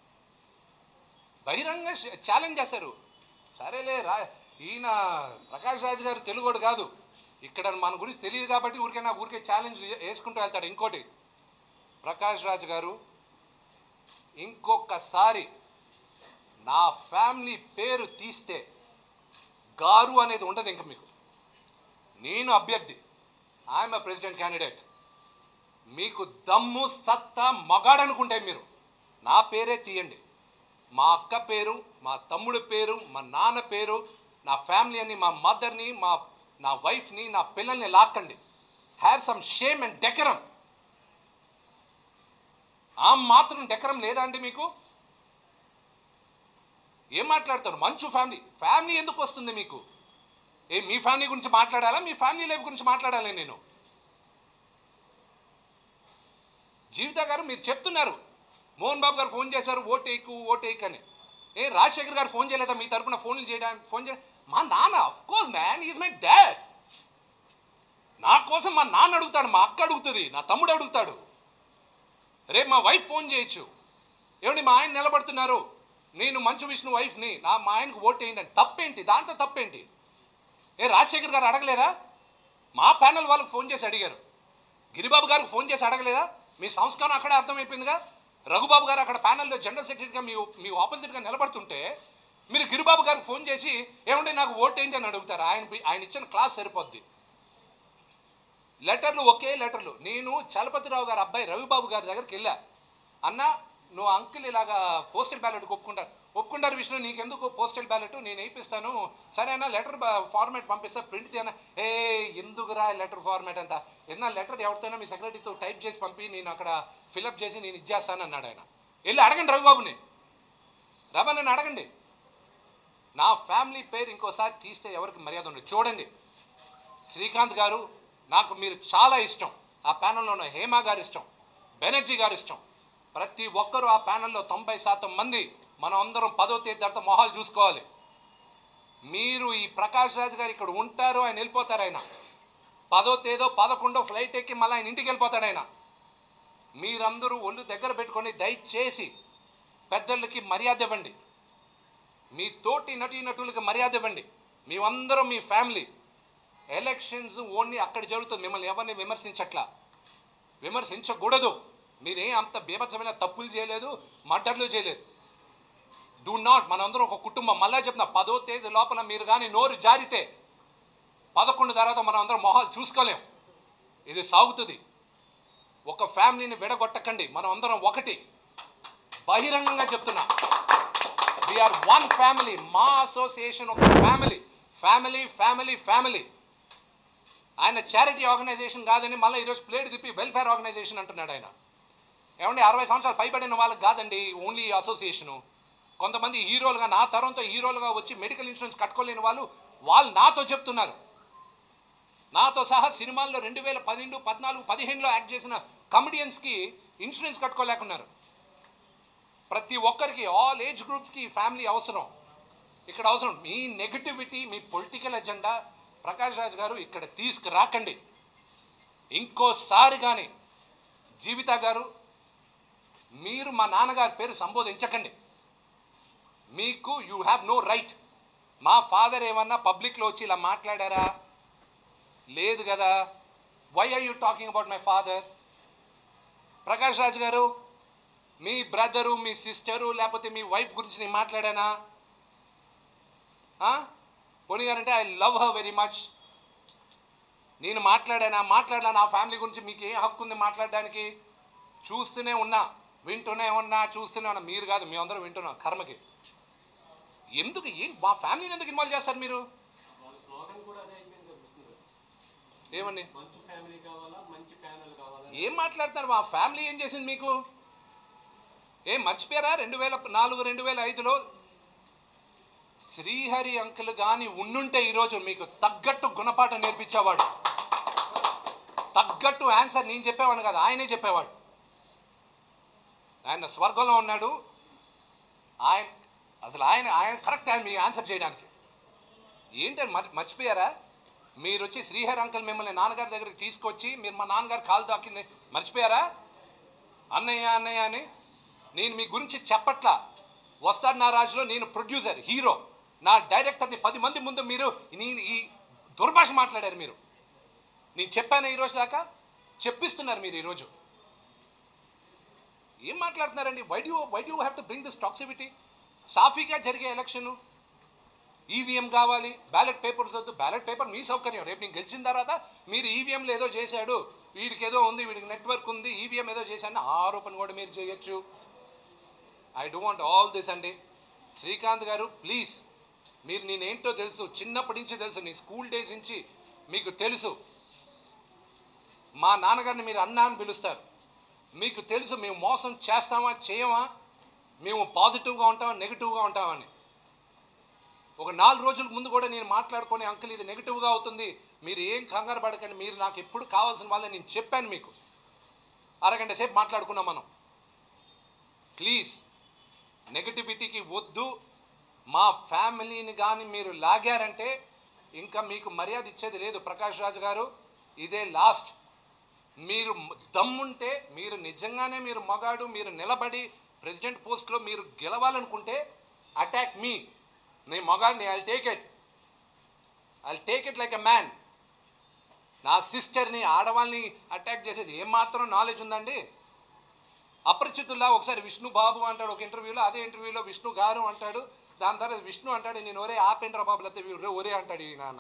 బహిరంగ ఛాలెంజ్ చేస్తారు సరేలే రా ఈయన ప్రకాష్ రాజ్ గారు తెలుగుడు కాదు ఇక్కడ మన గురించి తెలియదు కాబట్టి ఊరికే నా ఊరికే ఛాలెంజ్ వేసుకుంటూ వెళ్తాడు ఇంకోటి ప్రకాష్ రాజ్ గారు ఇంకొకసారి నా ఫ్యామిలీ పేరు తీస్తే గారు అనేది ఉండదు ఇంకా మీకు నేను అభ్యర్థి ఐఎమ్ ఎ ప్రెసిడెంట్ క్యాండిడేట్ మీకు దమ్ము సత్తా మగాడనుకుంటే మీరు నా పేరే తీయండి మా అక్క పేరు మా తమ్ముడి పేరు మా నాన్న పేరు నా ఫ్యామిలీ అని మా మదర్ని మా నా వైఫ్ని నా పిల్లల్ని లాక్కండి have some shame and decorum ఆ మాత్రం డెకరం లేదా అండి మీకు ఏం మాట్లాడతారు మంచు ఫ్యామిలీ ఫ్యామిలీ ఎందుకు వస్తుంది మీకు ఏ మీ ఫ్యామిలీ గురించి మాట్లాడాలా మీ ఫ్యామిలీ లైఫ్ గురించి మాట్లాడాలి నేను జీవిత గారు మీరు చెప్తున్నారు మోహన్ బాబు గారు ఫోన్ చేశారు ఓటేకు ఓటేక్ అని ఏ రాజశేఖర్ గారు ఫోన్ చేయలేదా మీ తరపున ఫోన్లు చేయడానికి ఫోన్ చేయ మా నాన్న of course man is my dad నా కోసం మా నాన్న అడుగుతాడు మా అక్క అడుగుతుంది నా తమ్ముడు అడుగుతాడు రేపు మా వైఫ్ ఫోన్ చేయొచ్చు ఏమండి మా ఆయన నిలబడుతున్నారు నేను మంచు విష్ణు వైఫ్ని నా మా ఆయనకు ఓట్ వేయండి అని తప్పేంటి దాంట్లో తప్పేంటి ఏ రాజశేఖర్ గారు అడగలేదా మా ప్యానల్ వాళ్ళకి ఫోన్ చేసి అడిగారు గిరిబాబు గారికి ఫోన్ చేసి అడగలేదా మీ సంస్కారం అక్కడే అర్థమైపోయిందిగా రఘుబాబు గారు అక్కడ ప్యానల్లో జనరల్ సెక్రటరీగా మీ మీ ఆపోజిట్గా నిలబడుతుంటే మీరు గిరిబాబు గారికి ఫోన్ చేసి ఏమంటే నాకు ఓట్ ఏంటి అని అడుగుతారు ఆయన ఆయన ఇచ్చిన క్లాస్ సరిపోద్ది లెటర్లు ఒకే లెటర్లు నేను చలపతిరావు గారి అబ్బాయి రవిబాబు గారి దగ్గరికి వెళ్ళా అన్న నువ్వు అంకుల్ ఇలాగా పోస్టల్ బ్యాలెట్ ఒప్పుకుంటారు ఒప్పుకుంటారు విష్ణు నీకెందుకు పోస్టల్ బ్యాలెట్ నేను వేయిస్తాను సరే అన్న లెటర్ ఫార్మాట్ పంపిస్తా ప్రింట్ తీయన ఏ ఎందుకురా లెటర్ ఫార్మాట్ అంతా ఏదన్నా లెటర్ ఎవరితోనో మీ సెక్రటరీతో టైప్ చేసి పంపి నేను అక్కడ ఫిలప్ చేసి నేను ఇచ్చేస్తాను అన్నాడు ఆయన వెళ్ళి అడగండి రవిబాబుని రవి నన్ను అడగండి నా ఫ్యామిలీ పేరు ఇంకోసారి తీస్తే ఎవరికి మర్యాద ఉండదు చూడండి శ్రీకాంత్ గారు నాకు మీరు చాలా ఇష్టం ఆ ప్యానెల్లో ఉన్న హేమ గారు ఇష్టం బెనర్జీ గారు ఇష్టం ప్రతి ఒక్కరూ ఆ ప్యానెల్లో తొంభై శాతం మంది మనం అందరం పదో తేదీ తర్వాత మొహాలు చూసుకోవాలి మీరు ఈ ప్రకాష్ రాజ్ గారు ఇక్కడ ఉంటారు ఆయన వెళ్ళిపోతారు ఆయన పదో తేదో పదకొండో ఫ్లైట్ ఎక్కి మళ్ళీ ఆయన ఇంటికి వెళ్ళిపోతాడు ఆయన మీరందరూ ఒళ్ళు దగ్గర పెట్టుకొని దయచేసి పెద్దలకి మర్యాద ఇవ్వండి మీ తోటి నటీనటులకి మర్యాద ఇవ్వండి మేమందరం మీ ఫ్యామిలీ ఎలక్షన్స్ ఓన్లీ అక్కడ జరుగుతుంది మిమ్మల్ని ఎవరిని విమర్శించట్లా విమర్శించకూడదు మీరేం అంత బీభత్సమైన తప్పులు చేయలేదు మర్డర్లు చేయలేదు డూ నాట్ మనందరం ఒక కుటుంబం మళ్ళా చెప్తున్నా పదో తేదీ లోపల మీరు కానీ నోరు జారితే పదకొండు తర్వాత మనం అందరం మొహాలు చూసుకోలేం ఇది సాగుతుంది ఒక ఫ్యామిలీని విడగొట్టకండి మనం అందరం ఒకటి బహిరంగంగా చెప్తున్నా వీఆర్ వన్ ఫ్యామిలీ మా అసోసియేషన్ ఒక ఫ్యామిలీ ఫ్యామిలీ ఫ్యామిలీ ఫ్యామిలీ ఆయన చారిటీ ఆర్గనైజేషన్ కాదని మళ్ళీ ఈరోజు ప్లేట్ తిప్పి వెల్ఫేర్ ఆర్గనైజేషన్ అంటున్నాడు ఆయన ఏమండి అరవై సంవత్సరాలు పైబడిన వాళ్ళకి కాదండి ఓన్లీ అసోసియేషను కొంతమంది హీరోలుగా నా తరంతో హీరోలుగా వచ్చి మెడికల్ ఇన్సూరెన్స్ కట్టుకోలేని వాళ్ళు వాళ్ళు నాతో చెప్తున్నారు నాతో సహా సినిమాల్లో రెండు వేల పన్నెండు పద్నాలుగు పదిహేనులో యాక్ట్ చేసిన కమెడియన్స్కి ఇన్సూరెన్స్ కట్టుకోలేకున్నారు ప్రతి ఒక్కరికి ఆల్ ఏజ్ గ్రూప్స్కి ఫ్యామిలీ అవసరం ఇక్కడ అవసరం మీ నెగటివిటీ మీ పొలిటికల్ ఎజెండా ప్రకాష్ రాజ్ గారు ఇక్కడ తీసుకురాకండి ఇంకోసారి కానీ జీవిత గారు మీరు మా నాన్నగారి పేరు సంబోధించకండి మీకు యూ హ్యావ్ నో రైట్ మా ఫాదర్ ఏమన్నా పబ్లిక్లో వచ్చి ఇలా మాట్లాడారా లేదు కదా why are you talking about my father Prakash Raj garu మీ బ్రదరు మీ సిస్టరు లేకపోతే మీ వైఫ్ గురించి నేను మాట్లాడానా పోనీ గారంటే I love her very much నేను మాట్లాడానా మాట్లాడానా నా ఫ్యామిలీ గురించి మీకు ఏ హక్కు ఉంది మాట్లాడడానికి చూస్తూనే ఉన్నా వింటూనే ఉన్నా చూస్తూనే ఉన్నా మీరు కాదు మీ అందరం వింటున్నాం కర్మకి ఎందుకు ఏం మా ఫ్యామిలీని ఎందుకు ఇన్వాల్వ్ చేస్తారు మీరు వాళ్ళ స్లోగన్ కూడా అదే అయిపోయింది కనిపిస్తుంది ఏమండి మంచి ఫ్యామిలీ కావాలా మంచి ప్యానల్ కావాలా ఏం మాట్లాడుతున్నారు మా ఫ్యామిలీ ఏం చేసింది మీకు ఏం మర్చిపోయారా రెండు వేల నాలుగు రెండు వేల ఐదులో శ్రీహరి అంకుల్ కానీ ఉండుంటే ఈరోజు మీకు తగ్గట్టు గుణపాఠం నేర్పించేవాడు తగ్గట్టు ఆన్సర్ నేను చెప్పేవాడు కదా ఆయనే చెప్పేవాడు ఆయన స్వర్గంలో ఉన్నాడు ఆయన అసలు ఆయన ఆయన కరెక్ట్ ఆయన మీ ఆన్సర్ చేయడానికి ఏంటని మర్ మర్చిపోయారా మీరు వచ్చి శ్రీహరి అంకుల్ మిమ్మల్ని నాన్నగారి దగ్గరికి తీసుకొచ్చి మీరు మా నాన్నగారు కాలు దాకింది మర్చిపోయారా అన్నయ్య అన్నయ్య అని నేను మీ గురించి చెప్పట్లా వస్తాడు నా రాజులో నేను ప్రొడ్యూసర్ హీరో నా డైరెక్టర్ని పది మంది ముందు మీరు నేను ఈ దుర్భాష మాట్లాడారు మీరు నేను చెప్పాను ఈరోజు దాకా చెప్పిస్తున్నారు మీరు ఈరోజు ఏం మాట్లాడుతున్నారండి why do why do have to bring this toxicity సాఫీగా జరిగే ఎలక్షన్ ఈవీఎం కావాలి బ్యాలెట్ పేపర్స్ వద్దు బ్యాలెట్ పేపర్ మీ సౌకర్యం రేపు నేను గెలిచిన తర్వాత మీరు ఈవీఎంలో ఏదో చేశాడు వీడికి ఏదో ఉంది వీడికి నెట్వర్క్ ఉంది ఈవీఎం ఏదో చేశాడని ఆరోపణ కూడా మీరు చేయొచ్చు ఐ డోంట్ ఆల్ దిస్ అండి శ్రీకాంత్ గారు ప్లీజ్ మీరు నేనేంటో తెలుసు చిన్నప్పటి నుంచి తెలుసు నీ స్కూల్ డేస్ నుంచి మీకు తెలుసు మా నాన్నగారిని మీరు అన్నా అని పిలుస్తారు మీకు తెలుసు మేము మోసం చేస్తామా చేయమా మేము పాజిటివ్గా ఉంటామా నెగిటివ్గా ఉంటామని ఒక నాలుగు రోజుల ముందు కూడా నేను మాట్లాడుకొని అంకుల్ ఇది నెగిటివ్గా అవుతుంది మీరు ఏం కంగారు పడకండి మీరు నాకు ఎప్పుడు కావాల్సిన వాళ్ళని నేను చెప్పాను మీకు అరగంట సేపు మాట్లాడుకున్నాం మనం ప్లీజ్ నెగటివిటీకి వద్దు మా ఫ్యామిలీని కానీ మీరు లాగారంటే ఇంకా మీకు మర్యాద ఇచ్చేది లేదు ప్రకాష్ రాజు గారు ఇదే లాస్ట్ మీరు మ- దమ్ముంటే మీరు నిజంగానే మీరు మగాడు మీరు నిలబడి ప్రెసిడెంట్ పోస్ట్లో మీరు గెలవాలనుకుంటే అటాక్ మీ నేను మగాడిని I take it I take it like a man నా సిస్టర్ని ఆడవాళ్ళని అటాక్ చేసేది ఏమాత్రం నాలెడ్జ్ ఉందండి అపరిచితుల్లా ఒకసారి విష్ణు బాబు అంటాడు ఒక ఇంటర్వ్యూలో అదే ఇంటర్వ్యూలో విష్ణు గారు అంటాడు దాని తర్వాత విష్ణు అంటాడు నేను ఒరే ఆపేంద్ర బాబు లేకపోతే ఒరే అంటాడు ఈ నాన్న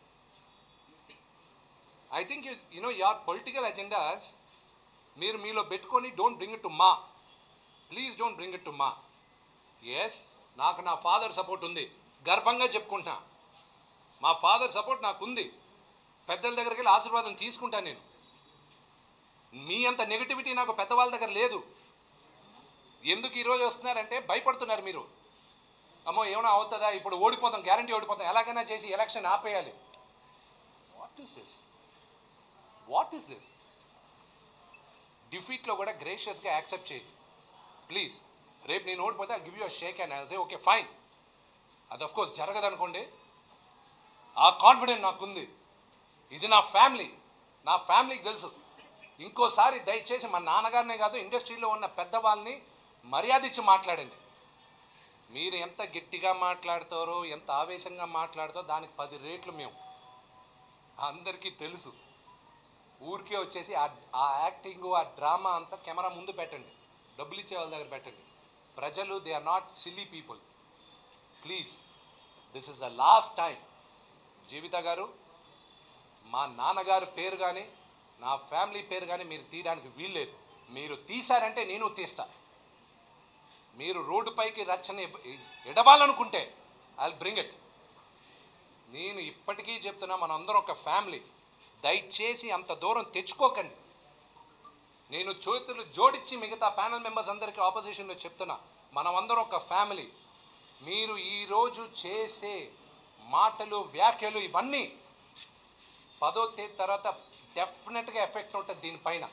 I think you you know your political agendas మీరు మీలో పెట్టుకొని డోంట్ బ్రింగ్ ఇట్ టు మా please don't bring it to మా ఎస్ నాకు నా ఫాదర్ సపోర్ట్ ఉంది గర్వంగా చెప్పుకుంటా మా ఫాదర్ సపోర్ట్ నాకు ఉంది పెద్దల దగ్గరికి వెళ్ళి ఆశీర్వాదం తీసుకుంటాను నేను మీ అంత నెగిటివిటీ నాకు పెద్దవాళ్ళ దగ్గర లేదు ఎందుకు ఈరోజు వస్తున్నారంటే భయపడుతున్నారు మీరు అమ్మో ఏమైనా అవుతుందా ఇప్పుడు ఓడిపోతాం గ్యారంటీ ఓడిపోతాం ఎలాగైనా చేసి ఎలక్షన్ ఆపేయాలి what is this what is this డిఫీట్లో కూడా గ్రేషియస్గా యాక్సెప్ట్ చేయి ప్లీజ్ రేపు నేను ఓడిపోతే I give you shake and say okay fine అది ఆఫ్ కోర్స్ జరగదు అనుకోండి ఆ కాన్ఫిడెంట్ నాకుంది ఇది నా ఫ్యామిలీ నా ఫ్యామిలీకి తెలుసు ఇంకోసారి దయచేసి మా నాన్నగారినే కాదు ఇండస్ట్రీలో ఉన్న పెద్దవాళ్ళని మర్యాద ఇచ్చి మాట్లాడండి మీరు ఎంత గట్టిగా మాట్లాడతారో ఎంత ఆవేశంగా మాట్లాడతారో దానికి పది రేట్లు మేము అందరికీ తెలుసు ఊరికే వచ్చేసి ఆ ఆ యాక్టింగ్ ఆ డ్రామా అంతా కెమెరా ముందు పెట్టండి డబ్బులు ఇచ్చే వాళ్ళ దగ్గర పెట్టండి ప్రజలు they are not silly people please this is the last time Jeevitha garu మా నాన్నగారి పేరు కానీ నా ఫ్యామిలీ పేరు కానీ మీరు తీయడానికి వీల్లేదు మీరు తీశారంటే నేను తీస్తా మీరు రోడ్డుపైకి రచ్చని ఎడవాలనుకుంటే ఐ బ్రింగ్ ఇట్ నేను ఇప్పటికీ చెప్తున్నా మనందరం ఒక ఫ్యామిలీ దయచేసి అంత దూరం తెచ్చుకోకండి నేను చేతులు జోడించి మిగతా ప్యానల్ మెంబర్స్ అందరికీ ఆపోజిషన్లో చెప్తున్నా మనమందరం ఒక ఫ్యామిలీ మీరు ఈరోజు చేసే మాటలు వ్యాఖ్యలు ఇవన్నీ పదో తేదీ తర్వాత డెఫినెట్గా ఎఫెక్ట్ ఉంటుంది దీనిపైన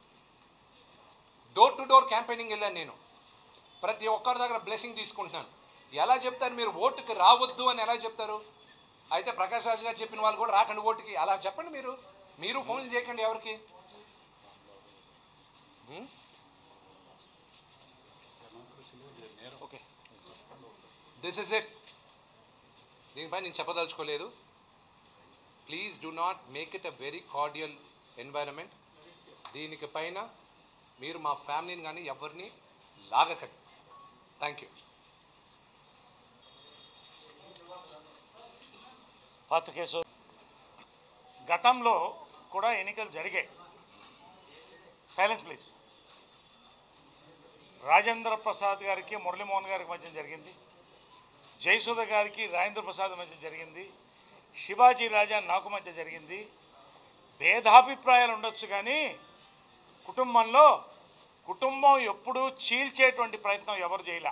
డోర్ టు డోర్ క్యాంపెయినింగ్ వెళ్ళాను నేను ప్రతి ఒక్కరి దగ్గర బ్లెస్సింగ్ తీసుకుంటున్నాను ఎలా చెప్తారు మీరు ఓటుకి రావద్దు అని ఎలా చెప్తారు అయితే ప్రకాష్ రాజ్ గారు చెప్పిన వాళ్ళు కూడా రాకండి ఓటుకి అలా చెప్పండి మీరు మీరు ఫోన్ చేయకండి ఎవరికి హ్మ్? ఓకే దిస్ ఇస్ ఇట్ దీనిపై నేను చెప్పదలుచుకోలేదు please do not make it a very cordial environment దీనికి పైన మీరు మా ఫ్యామిలీని కానీ ఎవరిని లాగకండి థ్యాంక్ యూ పాత కేసు గతంలో కూడా ఎన్నికలు జరిగాయి సైలెన్స్ ప్లీజ్ రాజేంద్ర ప్రసాద్ గారికి మురళీమోహన్ గారికి మధ్య జరిగింది జయసుధ గారికి రాజేంద్ర ప్రసాద్ మధ్య జరిగింది శివాజీ రాజా నాకు మధ్య జరిగింది భేదాభిప్రాయాలు ఉండొచ్చు కానీ కుటుంబంలో కుటుంబం ఎప్పుడూ చీల్చేటువంటి ప్రయత్నం ఎవరు చేయలే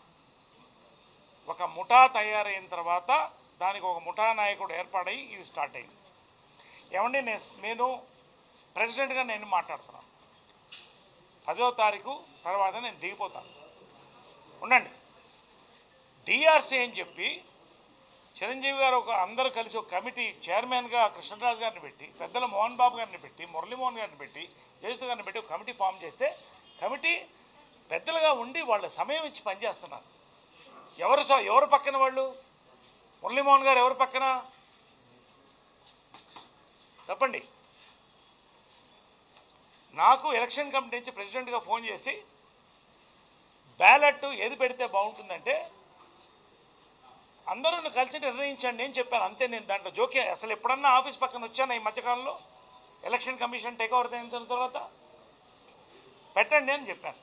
ఒక ముఠా తయారైన తర్వాత దానికి ఒక ముఠా నాయకుడు ఏర్పాడై ఇది స్టార్ట్ అయింది ఏమండి నేను నేను ప్రెసిడెంట్గా నేను మాట్లాడుతున్నాను పదో తారీఖు తర్వాత నేను దిగిపోతాను ఉండండి డిఆర్సీ అని చెప్పి చిరంజీవి గారు ఒక అందరూ కలిసి ఒక కమిటీ చైర్మన్గా కృష్ణరాజు గారిని పెట్టి పెద్దల మోహన్ బాబు గారిని పెట్టి మురళీమోహన్ గారిని పెట్టి జయస్తు గారిని పెట్టి ఒక కమిటీ ఫామ్ చేస్తే కమిటీ పెద్దలుగా ఉండి వాళ్ళ సమయం ఇచ్చి పనిచేస్తున్నారు ఎవరు స- ఎవరు పక్కన వాళ్ళు మురళీమోహన్ గారు ఎవరు పక్కన తప్పండి నాకు ఎలక్షన్ కమిటీ నుంచి ప్రెసిడెంట్గా ఫోన్ చేసి బ్యాలెట్ ఏది పెడితే బాగుంటుందంటే అందరూ నన్ను కలిసి నిర్ణయించండి నేను చెప్పాను అంతే నేను దాంట్లో జోక్యం అసలు ఎప్పుడన్నా ఆఫీస్ పక్కన వచ్చాను ఈ మధ్యకాలంలో ఎలక్షన్ కమిషన్ టేక్ ఓవర్ అయిన తర్వాత పెట్టండి అని చెప్పాను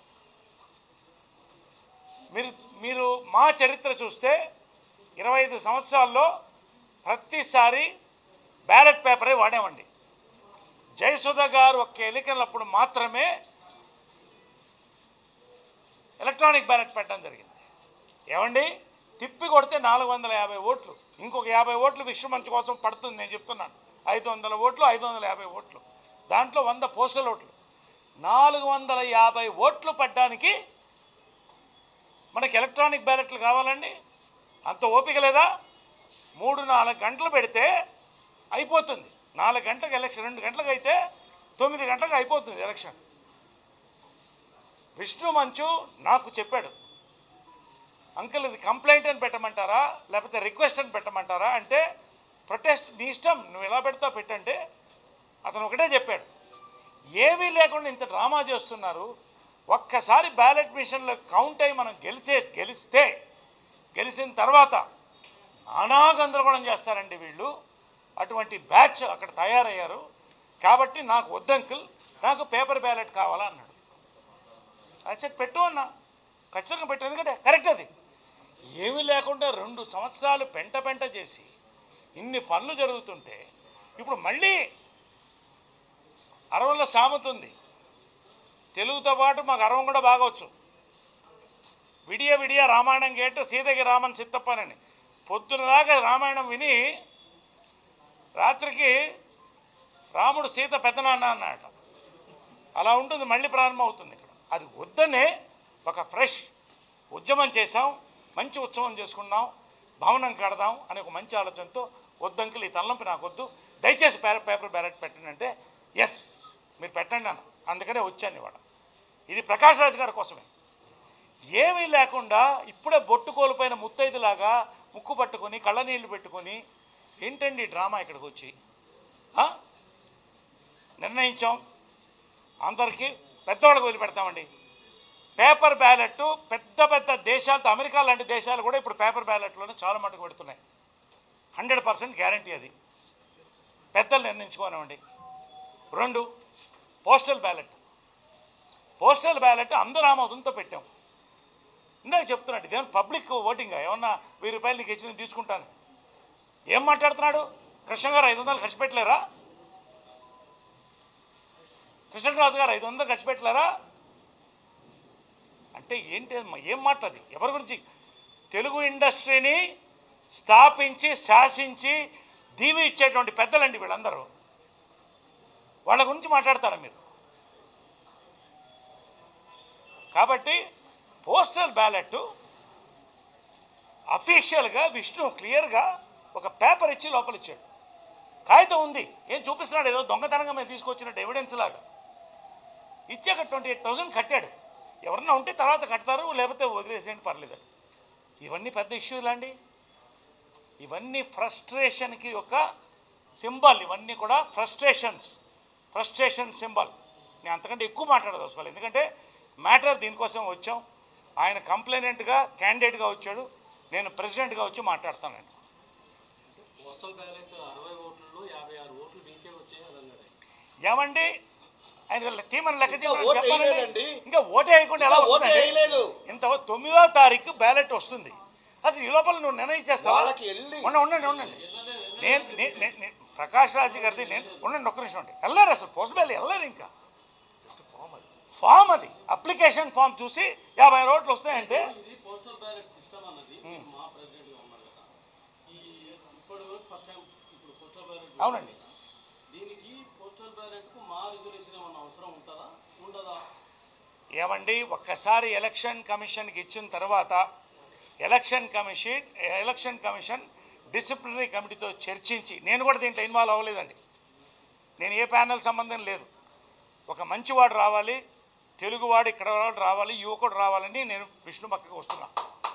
మీరు మీరు మా చరిత్ర చూస్తే ఇరవై ఐదు సంవత్సరాల్లో ప్రతిసారి బ్యాలెట్ పేపరే వాడామండి జయసుధ గారు ఒక్క ఎన్నికలప్పుడు మాత్రమే ఎలక్ట్రానిక్ బ్యాలెట్ పెట్టడం జరిగింది ఏమండి తిప్పి కొడితే నాలుగు వందల యాభై ఓట్లు ఇంకొక యాభై ఓట్లు విశ్వమంచు కోసం పడుతుంది నేను చెప్తున్నాను ఐదు వందల ఓట్లు ఐదు వందల యాభై ఓట్లు దాంట్లో వంద పోస్టల్ ఓట్లు నాలుగు వందల యాభై ఓట్లు పడ్డానికి మనకి ఎలక్ట్రానిక్ బ్యాలెట్లు కావాలండి అంత ఓపిక లేదా మూడు నాలుగు గంటలు పెడితే అయిపోతుంది నాలుగు గంటలకు ఎలక్షన్ రెండు గంటలకు అయితే తొమ్మిది గంటలకు అయిపోతుంది ఎలక్షన్ విష్ణు మంచు నాకు చెప్పాడు అంకుల్ ఇది కంప్లైంట్ అని పెట్టమంటారా లేకపోతే రిక్వెస్ట్ అని పెట్టమంటారా అంటే ప్రొటెస్ట్ నీ ఇష్టం నువ్వు ఎలా పెడతావు పెట్టంటే అతను ఒకటే చెప్పాడు ఏమీ లేకుండా ఇంత డ్రామా చేస్తున్నారు ఒక్కసారి బ్యాలెట్ మిషన్లో కౌంట్ అయ్యి మనం గెలిచే గెలిస్తే గెలిచిన తర్వాత నానా గందరగోళం చేస్తారండి వీళ్ళు అటువంటి బ్యాచ్ అక్కడ తయారయ్యారు కాబట్టి నాకు వద్దంకుల్ నాకు పేపర్ బ్యాలెట్ కావాలా అన్నాడు అది సెట్ పెట్టు అన్న ఖచ్చితంగా పెట్టు ఎందుకంటే కరెక్ట్ అది ఏమీ లేకుండా రెండు సంవత్సరాలు పెంట పెంట చేసి ఇన్ని పనులు జరుగుతుంటే ఇప్పుడు మళ్ళీ అరవలో సామెత ఉంది తెలుగుతో పాటు మాకు అరవం కూడా బాగవచ్చు విడియ విడియ రామాయణం గేట సీతకి రామన్ సిత్తప్పనని పొద్దున దాకా రామాయణం విని రాత్రికి రాముడు సీత పెద్దనాన్న అన్నట అలా ఉంటుంది మళ్ళీ ప్రారంభమవుతుంది ఇక్కడ అది వద్దనే ఒక ఫ్రెష్ ఉద్యమం చేసాం మంచి ఉత్సవం చేసుకున్నాం భవనం కడదాం అనే ఒక మంచి ఆలోచనతో వద్దంకులు ఈ తలనొప్పి నాకు వద్దు దయచేసి పేపర్ పేపర్ బ్యాలెట్ పెట్టండి అంటే ఎస్ మీరు పెట్టండి అన్న అందుకనే వచ్చాను ఇవాళ ఇది ప్రకాష్ రాజ్ గారి కోసమే ఏమీ లేకుండా ఇప్పుడే బొట్టు కోల్పోయిన ముత్తైదులాగా ముక్కు పట్టుకొని కళ్ళ నీళ్లు పెట్టుకొని ఏంటండి ఈ డ్రామా ఇక్కడికి వచ్చి ఆ? నిర్ణయించాం అందరికీ పెద్దవాళ్ళకి వదిలిపెడతామండి పేపర్ బ్యాలెట్ పెద్ద పెద్ద దేశాలతో అమెరికా లాంటి దేశాలు కూడా ఇప్పుడు పేపర్ బ్యాలెట్లోనే చాలా మటుకు పెడుతున్నాయి హండ్రెడ్ పర్సెంట్ గ్యారంటీ అది పెద్దలు నిర్ణయించుకోనివ్వండి రెండు పోస్టల్ బ్యాలెట్ పోస్టల్ బ్యాలెట్ అందరూ ఆమోదంతో పెట్టాం ఇందాక చెప్తున్నాడు ఇదేమన్నా పబ్లిక్ ఓటింగ్ ఏమన్నా వెయ్యి రూపాయలు నీకు ఇచ్చి నేను తీసుకుంటాను ఏం మాట్లాడుతున్నాడు కృష్ణ గారు ఐదు వందలు ఖర్చు పెట్టలేరా కృష్ణరాజు గారు ఐదు వందలు ఖర్చు పెట్టలేరా అంటే ఏంటి అమ్మా? ఏం మాట్లాది ఎవరి గురించి తెలుగు ఇండస్ట్రీని స్థాపించి శాసించి దీవి ఇచ్చేటువంటి పెద్దలండి వీళ్ళందరూ వాళ్ళ గురించి మాట్లాడతారా మీరు కాబట్టి పోస్టల్ బ్యాలెట్ అఫీషియల్గా విష్ణు క్లియర్గా ఒక పేపర్ ఇచ్చి లోపల ఇచ్చాడు కాగితం ఉంది ఏం చూపిస్తున్నాడు ఏదో దొంగతనంగా మేము తీసుకొచ్చినట్టు ఎవిడెన్స్ లాగా ఇచ్చాక ట్వంటీ ఎయిట్ థౌసండ్ కట్టాడు ఎవరన్నా ఉంటే తర్వాత కడతారు లేకపోతే వదిలేసేయండి పర్లేదు ఇవన్నీ పెద్ద ఇష్యూలు అండి ఇవన్నీ ఫ్రస్ట్రేషన్కి ఒక సింబల్ ఇవన్నీ కూడా ఫ్రస్ట్రేషన్స్ ఫ్రస్ట్రేషన్ సింబల్ నేను అంతకంటే ఎక్కువ మాట్లాడదలుచుకోవాలి ఎందుకంటే మ్యాటర్ దీనికోసం వచ్చాం ఆయన కంప్లైనెంట్గా క్యాండిడేట్గా వచ్చాడు నేను ప్రెసిడెంట్గా వచ్చి మాట్లాడతానండి పోస్టల్ బ్యాలెట్ అరవై ఓట్లలో యాభై ఆరు ఓట్లు మీకే వచ్చాయి అని అన్నాడు ఏమండి ఆయన తీమని లెక్క ఇంకా తీయమని ఓటు చెప్పాలండి వేయలేదండి. ఇంకా ఓటే వేయకుండా ఎలా ఇంకా ఓటు వస్తుంది వేయలేదు. ఇంత తొమ్మిదో తారీఖు బ్యాలెట్ వస్తుంది అది ఈ లోపల నువ్వు నిర్ణయించేస్తావా వాళ్ళకి వెళ్ళి- ఉండండి ఉండండి ఉండండి నేను నే- నే- నే- ప్రకాష్ రాజు గారిది నేను ఉండండి ఒక్క నిమిషం ఉంటే వెళ్ళారు అసలు పోస్ట్ బ్యాలెట్ వెళ్ళారు ఇంకా ఫామ్ అది అప్లికేషన్ ఫామ్ చూసి యాభై రోడ్లు వస్తాయంటే ఇది పోస్టల్ బ్యాలెట్ సిస్టమ్ అన్నది మా ప్రెసిడెంట్ గా ఉన్నారు కదా ఈ ఇప్పటి వరకు ఫస్ట్ టైం ఇప్పుడు పోస్టల్ బ్యాలెట్ అవునండి. దీనికి పోస్టల్ బ్యాలెట్ కు మా రిజర్వేషన్ ఏమన్నా అవసరం ఉంటుందా ఉండదా ఏమండి ఒక్కసారి ఎలక్షన్ కమిషన్కి ఇచ్చిన తర్వాత election commission election commission disciplinary కమిటీతో చర్చించి నేను కూడా దీంట్లో ఇన్వాల్వ్ అవ్వలేదండి నేను ఏ ప్యానల్ సంబంధం లేదు ఒక మంచివాడు రావాలి తెలుగువాడు ఇక్కడ వాడు రావాలి యువకుడు రావాలని నేను విష్ణు పక్కకి వస్తున్నా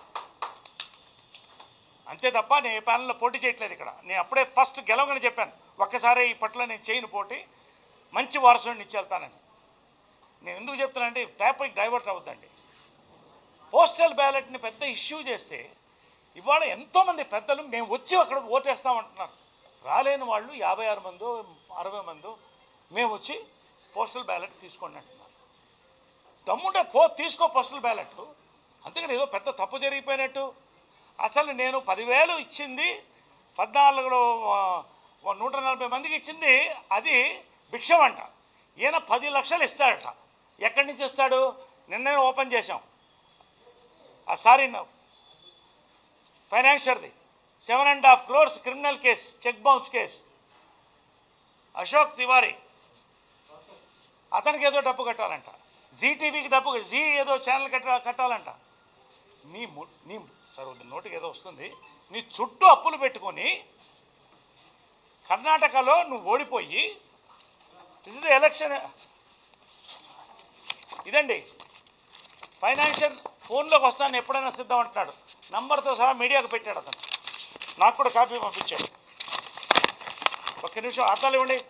అంతే తప్ప నేను ఏ ప్యానల్లో పోటీ చేయట్లేదు ఇక్కడ నేను అప్పుడే ఫస్ట్ గెలవగానే చెప్పాను ఒక్కసారి ఈ పట్ల నేను చేయను పోటీ మంచి వారసుడిని ఇచ్చి వెళ్తానని నేను ఎందుకు చెప్తున్నానంటే టాపిక్ డైవర్ట్ అవుద్దండి పోస్టల్ బ్యాలెట్ని పెద్ద ఇష్యూ చేస్తే ఇవాళ ఎంతోమంది పెద్దలు మేము వచ్చి అక్కడ ఓటేస్తామంటున్నారు రాలేని వాళ్ళు యాభై ఆరు మందో అరవై మందో మేము వచ్చి పోస్టల్ బ్యాలెట్ తీసుకోండి అంటున్నారు దమ్ముంటే పో తీసుకో పోస్టల్ బ్యాలెట్ అంతేగాని ఏదో పెద్ద తప్పు జరిగిపోయినట్టు అసలు నేను పదివేలు ఇచ్చింది పద్నాలుగులో ఆ, ఓ నూట నలభై మందికి ఇచ్చింది అది భిక్షం అంట ఈయన పది లక్షలు ఇస్తాడట ఎక్కడి నుంచి ఇస్తాడు నిన్నే ఓపెన్ చేశాం ఆ సారీ ఫైనాన్షియర్ది seven and half crores criminal case check bounce case Ashok Tiwari అతనికి ఏదో డబ్బు కట్టాలంట జీటీవీకి డబ్బు జీ ఏదో ఛానల్ కట్ట కట్టాలంట నీ ము- నీ సరే వద్దు, నోటికి ఏదో వస్తుంది నీ చుట్టూ అప్పులు పెట్టుకొని కర్ణాటకలో నువ్వు ఓడిపోయి ఇది ఎలక్షన్ ఇదండి ఫైనాన్షియల్ ఫోన్లోకి వస్తాను ఎప్పుడైనా సిద్ధం అంటున్నాడు నంబర్తో సహా మీడియాకు పెట్టాడు అతను నాకు కూడా కాపీ పంపించాడు ఒక్క నిమిషం అర్థాలు ఇవ్వండి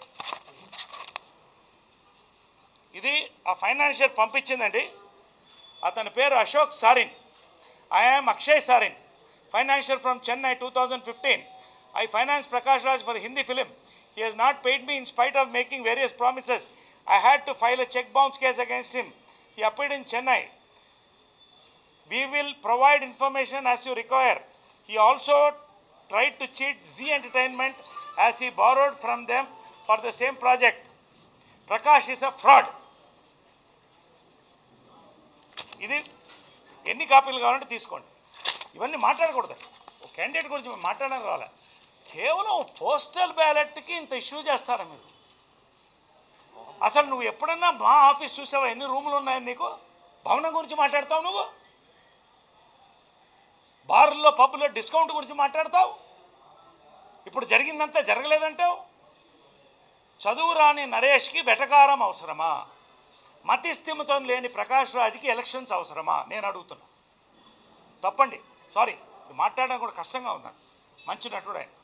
ఇది ఆ ఫైనాన్షియల్ పంపించిందండి అతని పేరు Ashok Sarin I'm Akshay Sarin financial from Chennai two thousand fifteen I finance Prakash Raj for Hindi film he has not paid me in spite of making various promises I had to file a check bounce case against him he appealed in Chennai we will provide information as you require. He also tried to cheat Z Entertainment as he borrowed from them for the same project. Prakash is a fraud. ఇది ఎన్ని కాపీలు కావాలంటే తీసుకోండి ఇవన్నీ మాట్లాడకూడదు ఒక candidate గురించి మేము మాట్లాడడం రాలే కేవలం పోస్టల్ బ్యాలెట్కి ఇంత ఇష్యూ చేస్తారా మీరు అసలు నువ్వు ఎప్పుడన్నా మా ఆఫీస్ చూసావా ఎన్ని రూములు ఉన్నాయని నీకు భవనం గురించి మాట్లాడతావు నువ్వు బార్లో పబ్లో డిస్కౌంట్ గురించి మాట్లాడతావు ఇప్పుడు జరిగిందంతా జరగలేదంటావు చదువు రాని నరేష్కి వెటకారం అవసరమా మతిస్థిమితం లేని ప్రకాష్ రాజ్కి ఎలక్షన్స్ అవసరమా నేను అడుగుతున్నా తప్పండి సారీ మాట్లాడడం కూడా కష్టంగా ఉందండి మంచి నటుడు ఆయన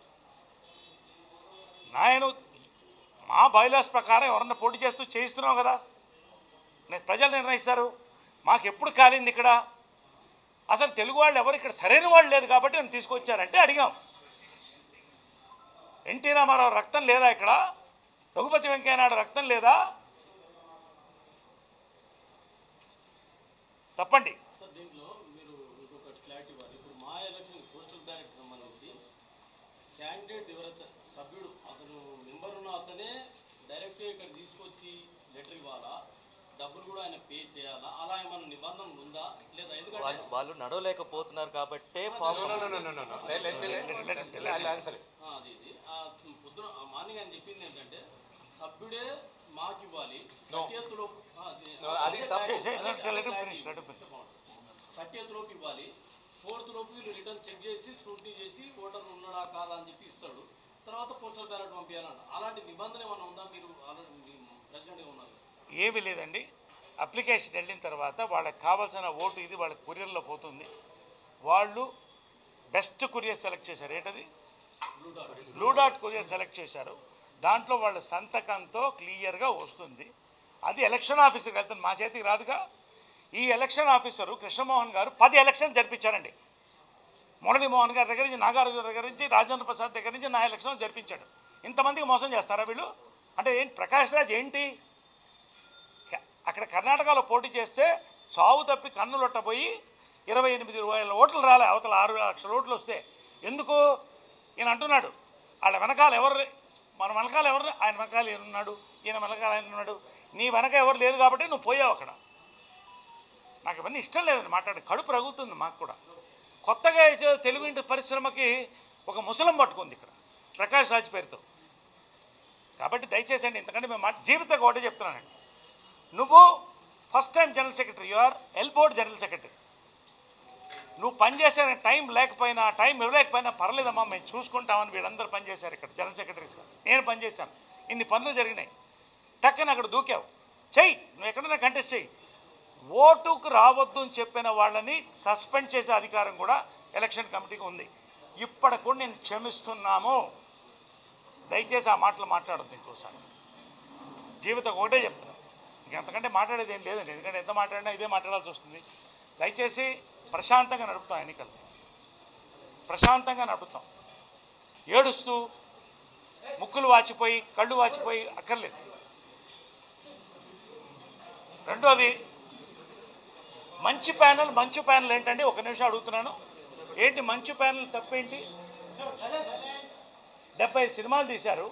నాయన మా బైలాస్ ప్రకారం ఎవరన్నా పోటీ చేస్తూ చేయిస్తున్నాం కదా నేను ప్రజలు నిర్ణయిస్తారు మాకు ఎప్పుడు కాలింది ఇక్కడ అసలు తెలుగు వాళ్ళు ఎవరు ఇక్కడ సరైన వాళ్ళు లేదు కాబట్టి నన్ను తీసుకొచ్చారంటే అడిగాం ఎన్టీ రామారావు రక్తం లేదా ఇక్కడ రఘుపతి వెంకయ్యనాయుడు రక్తం లేదా తప్పండి సార్ దీంట్లో మీరు ఇంకొకటి క్లారిటీ ఇవ్వాలి ఇప్పుడు మా ఎలక్షన్ పోస్టల్ బ్యాలెట్ సంబంధించి క్యాండిడేట్ ఎవరైతే సభ్యుడు అతను మెంబర్ ఉన్న అతనే డైరెక్ట్గా ఇక్కడ తీసుకొచ్చి లెటర్ ఇవ్వాలా డబ్బులు కూడా ఆయన పే చేయాలా అలా ఏమైనా నిబంధన ఉందా లేదా ఎందుకంటే వాళ్ళు వాళ్ళు నడవలేకపోతున్నారు కాబట్టే form No, no, no, no, no, no. Let, let me, let, let, let, I'll answer it. ఆ, అది ఇది ఆ, పొద్దున ఆ మార్నింగ్ ఆయన చెప్పింది ఏంటంటే సభ్యుడే మాకు ఇవ్వాలి No. థర్టీఎత్ లోపు ఆ, అది No, అది తప్పు. Say, say, let- let him finish, let him finish. Thirtieth లోపు ఇవ్వాలి ఫోర్త్ లోపు వీళ్ళు రిటర్న్ చెక్ చేసి స్క్రూటినీ చేసి ఓటర్ ఉన్నాడా కాదా అని చెప్పి ఇస్తాడు తర్వాత పోస్టల్ బ్యాలెట్ పంపించాలంట అలాంటి నిబంధన ఏమైనా ఉందా మీరు ఆల్రెడీ ప్రెసిడెంట్గా ఉన్నారు ఏమీ లేదండి అప్లికేషన్ వెళ్ళిన తర్వాత వాళ్ళకి కావాల్సిన ఓటు ఇది వాళ్ళకి కొరియర్లో పోతుంది వాళ్ళు బెస్ట్ కొరియర్ సెలెక్ట్ చేశారు ఏంటది బ్లూ డాట్ కొరియర్ సెలెక్ట్ చేశారు దాంట్లో వాళ్ళ సంతకంతో క్లియర్గా వస్తుంది అది ఎలక్షన్ ఆఫీసర్కి వెళ్తుంది మా చేతికి రాదుగా ఈ ఎలక్షన్ ఆఫీసరు కృష్ణమోహన్ గారు పది ఎలక్షన్ జరిపించారండి మురళీమోహన్ గారి దగ్గర నుంచి నాగార్జున దగ్గర నుంచి రాజేంద్ర ప్రసాద్ దగ్గర నుంచి నా ఎలక్షన్ జరిపించాడు ఇంతమందికి మోసం చేస్తారా వీళ్ళు అంటే ఏంటి ప్రకాష్ రాజ్ ఏంటి క- అక్కడ కర్ణాటకలో పోటీ చేస్తే చావు తప్పి కన్నులొట్టపోయి ఇరవై ఎనిమిది వేల ఓట్లు రాలే అవతల ఆరు లక్షల ఓట్లు వస్తే ఎందుకు ఈయన అంటున్నాడు వాళ్ళ వెనకాల ఎవరు మన వెనకాల ఎవరు ఆయన వెనకాల ఈయన ఉన్నాడు ఈయన వెనకాల ఆయన ఉన్నాడు నీ వెనక ఎవరు లేదు కాబట్టి నువ్వు పోయావు అక్కడ నాకు ఇవన్నీ ఇష్టం లేదండి మాట్లాడి కడుపు రగులుతుంది మాకు కూడా కొత్తగా ఇచ్చే తెలుగు ఇంటి పరిశ్రమకి ఒక ముసలం పట్టుకుంది ఇక్కడ ప్రకాష్ రాజ్ పేరుతో కాబట్టి దయచేసి అండి ఎందుకంటే మేము మాట జీవితంగా ఒకటే చెప్తున్నానండి నువ్వు first time general secretary you are L board general secretary నువ్వు పనిచేసే టైం లేకపోయినా టైం ఇవ్వలేకపోయినా పర్లేదమ్మా మేము చూసుకుంటామని వీళ్ళందరూ పనిచేశారు ఇక్కడ జనరల్ సెక్రటరీస్ నేను పనిచేశాను ఇన్ని పనులు జరిగినాయి టక్కన అక్కడ దూకావు చెయ్యి నువ్వు ఎక్కడైనా కంటెస్ట్ చెయ్యి ఓటుకు రావద్దు అని చెప్పిన వాళ్ళని సస్పెండ్ చేసే అధికారం కూడా ఎలక్షన్ కమిటీకి ఉంది ఇప్పటికి కూడా నేను క్షమిస్తున్నాము దయచేసి ఆ మాటలు మాట్లాడొద్దు ఇంకోసారి జీవితం ఒకటే చెప్తున్నాను ఇంకెంతకంటే మాట్లాడేది ఏం లేదండి ఎందుకంటే ఎంత మాట్లాడినా ఇదే మాట్లాడాల్సి వస్తుంది దయచేసి ప్రశాంతంగా నడుపుతాం ఎన్నికలు ప్రశాంతంగా నడుపుతాం ఏడుస్తూ ముక్కులు వాచిపోయి కళ్ళు వాచిపోయి అక్కర్లేదు రెండోది మంచి ప్యానల్ మంచి ప్యానల్ ఏంటంటే ఒక నిమిషం అడుగుతున్నాను ఏంటి మంచి ప్యానల్ తప్పేంటి డెబ్బై సినిమాలు తీశారు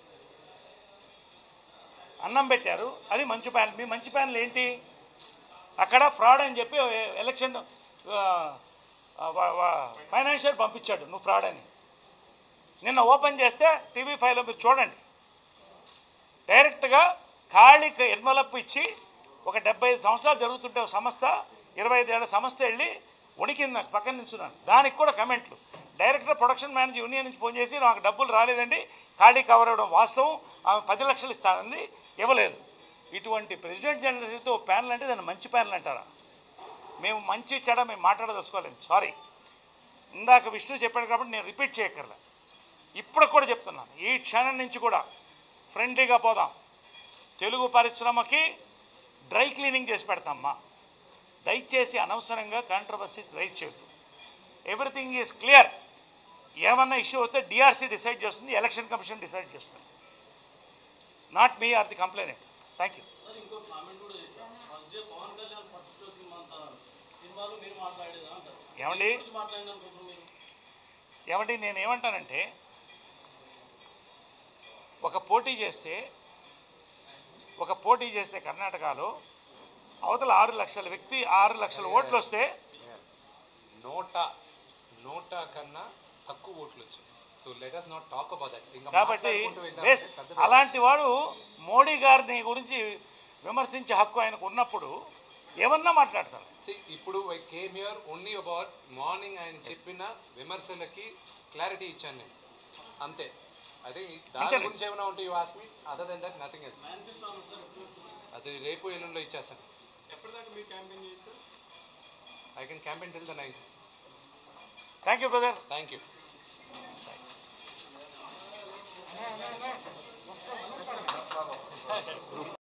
అన్నం పెట్టారు అది మంచి ప్యానల్ మీ మంచి ప్యానల్ ఏంటి అక్కడ ఫ్రాడ్ అని చెప్పి ఎలక్షన్ ఫైనాన్షియల్ పంపించాడు నువ్వు ఫ్రాడ్ అని నిన్న ఓపెన్ చేస్తే టీవీ ఫైవ్లో మీరు చూడండి డైరెక్ట్గా ఖాళీకి ఎన్వలప్ ఇచ్చి ఒక డెబ్బై ఐదు సంవత్సరాలు జరుగుతుంటే ఒక సంస్థ ఇరవై ఐదేళ్ల సంస్థ వెళ్ళి ఉడికింది నాకు పక్కన నిల్చున్నాను దానికి కూడా కమెంట్లు డైరెక్టర్ ప్రొడక్షన్ మేనేజర్ యూనియన్ నుంచి ఫోన్ చేసి నాకు డబ్బులు రాలేదండి ఖాళీ కవర్ అవ్వడం వాస్తవం ఆమె పది లక్షలు ఇస్తానంది ఇవ్వలేదు ఇటువంటి ప్రెసిడెంట్ జనరల్తో ప్యానల్ అంటే దాన్ని మంచి ప్యానల్ అంటారా మేము మంచి చెడ మేము మాట్లాడదలుచుకోలేదు సారీ ఇందాక విష్ణు చెప్పాడు కాబట్టి నేను రిపీట్ చేయక్కర్లే ఇప్పుడు కూడా చెప్తున్నాను ఈ క్షణం నుంచి కూడా ఫ్రెండ్లీగా పోదాం తెలుగు పరిశ్రమకి డ్రై క్లీనింగ్ చేసి పెడతామ్మా దయచేసి అనవసరంగా కాంట్రవర్సీస్ రైజ్ చేయొద్దు ఎవ్రీథింగ్ ఈజ్ క్లియర్ ఏమన్నా ఇష్యూ వస్తే డిఆర్సీ డిసైడ్ చేస్తుంది ఎలక్షన్ కమిషన్ డిసైడ్ చేస్తుంది not me are the complainant thank you sir ఇంకో కామెంట్ కూడా చేశారు first day Pawan Kalyan first show సినిమా అంతా సినిమాలు మీరు మాట్లాడేదా అంటారు ఏమండి? గురించి మాట్లాడిన అనుకుంటున్నారు మీరు ఏమంటే నేను ఏమంటానంటే ఒక పోటీ చేస్తే ఒక పోటీ చేస్తే కర్ణాటకలో అవతల ఆరు లక్షల వ్యక్తి ఆరు లక్షల ఓట్లు వస్తే నోటా నోటా కన్నా తక్కువ ఓట్లు వచ్చాయి so let us not talk about that ఇంకా కాబట్టి మాట్లాడుకుంటూ వెళ్దాం వేస్ అంటే పెద్ద- అలాంటి వాడు మోడీ గారిని గురించి విమర్శించే హక్కు ఆయనకు ఉన్నప్పుడు ఏమన్నా మాట్లాడతారు See, ఇప్పుడు I came here only about morning ఆయన చెప్పిన విమర్శలకి క్లారిటీ ఇచ్చాను నేను అంతే అదే దాని అంతేనండి. గురించి ఏమైనా ఉంటే you ask me other then that nothing else manifesto sir ఇప్పుడు అది అది రేపు ఎల్లుండిలో ఇచ్చేస్తాను ఎప్పటిదాకా మీరు క్యాంపెయిన్ చేయొచ్చు sir I can campaign till the ninth thank you brother thank you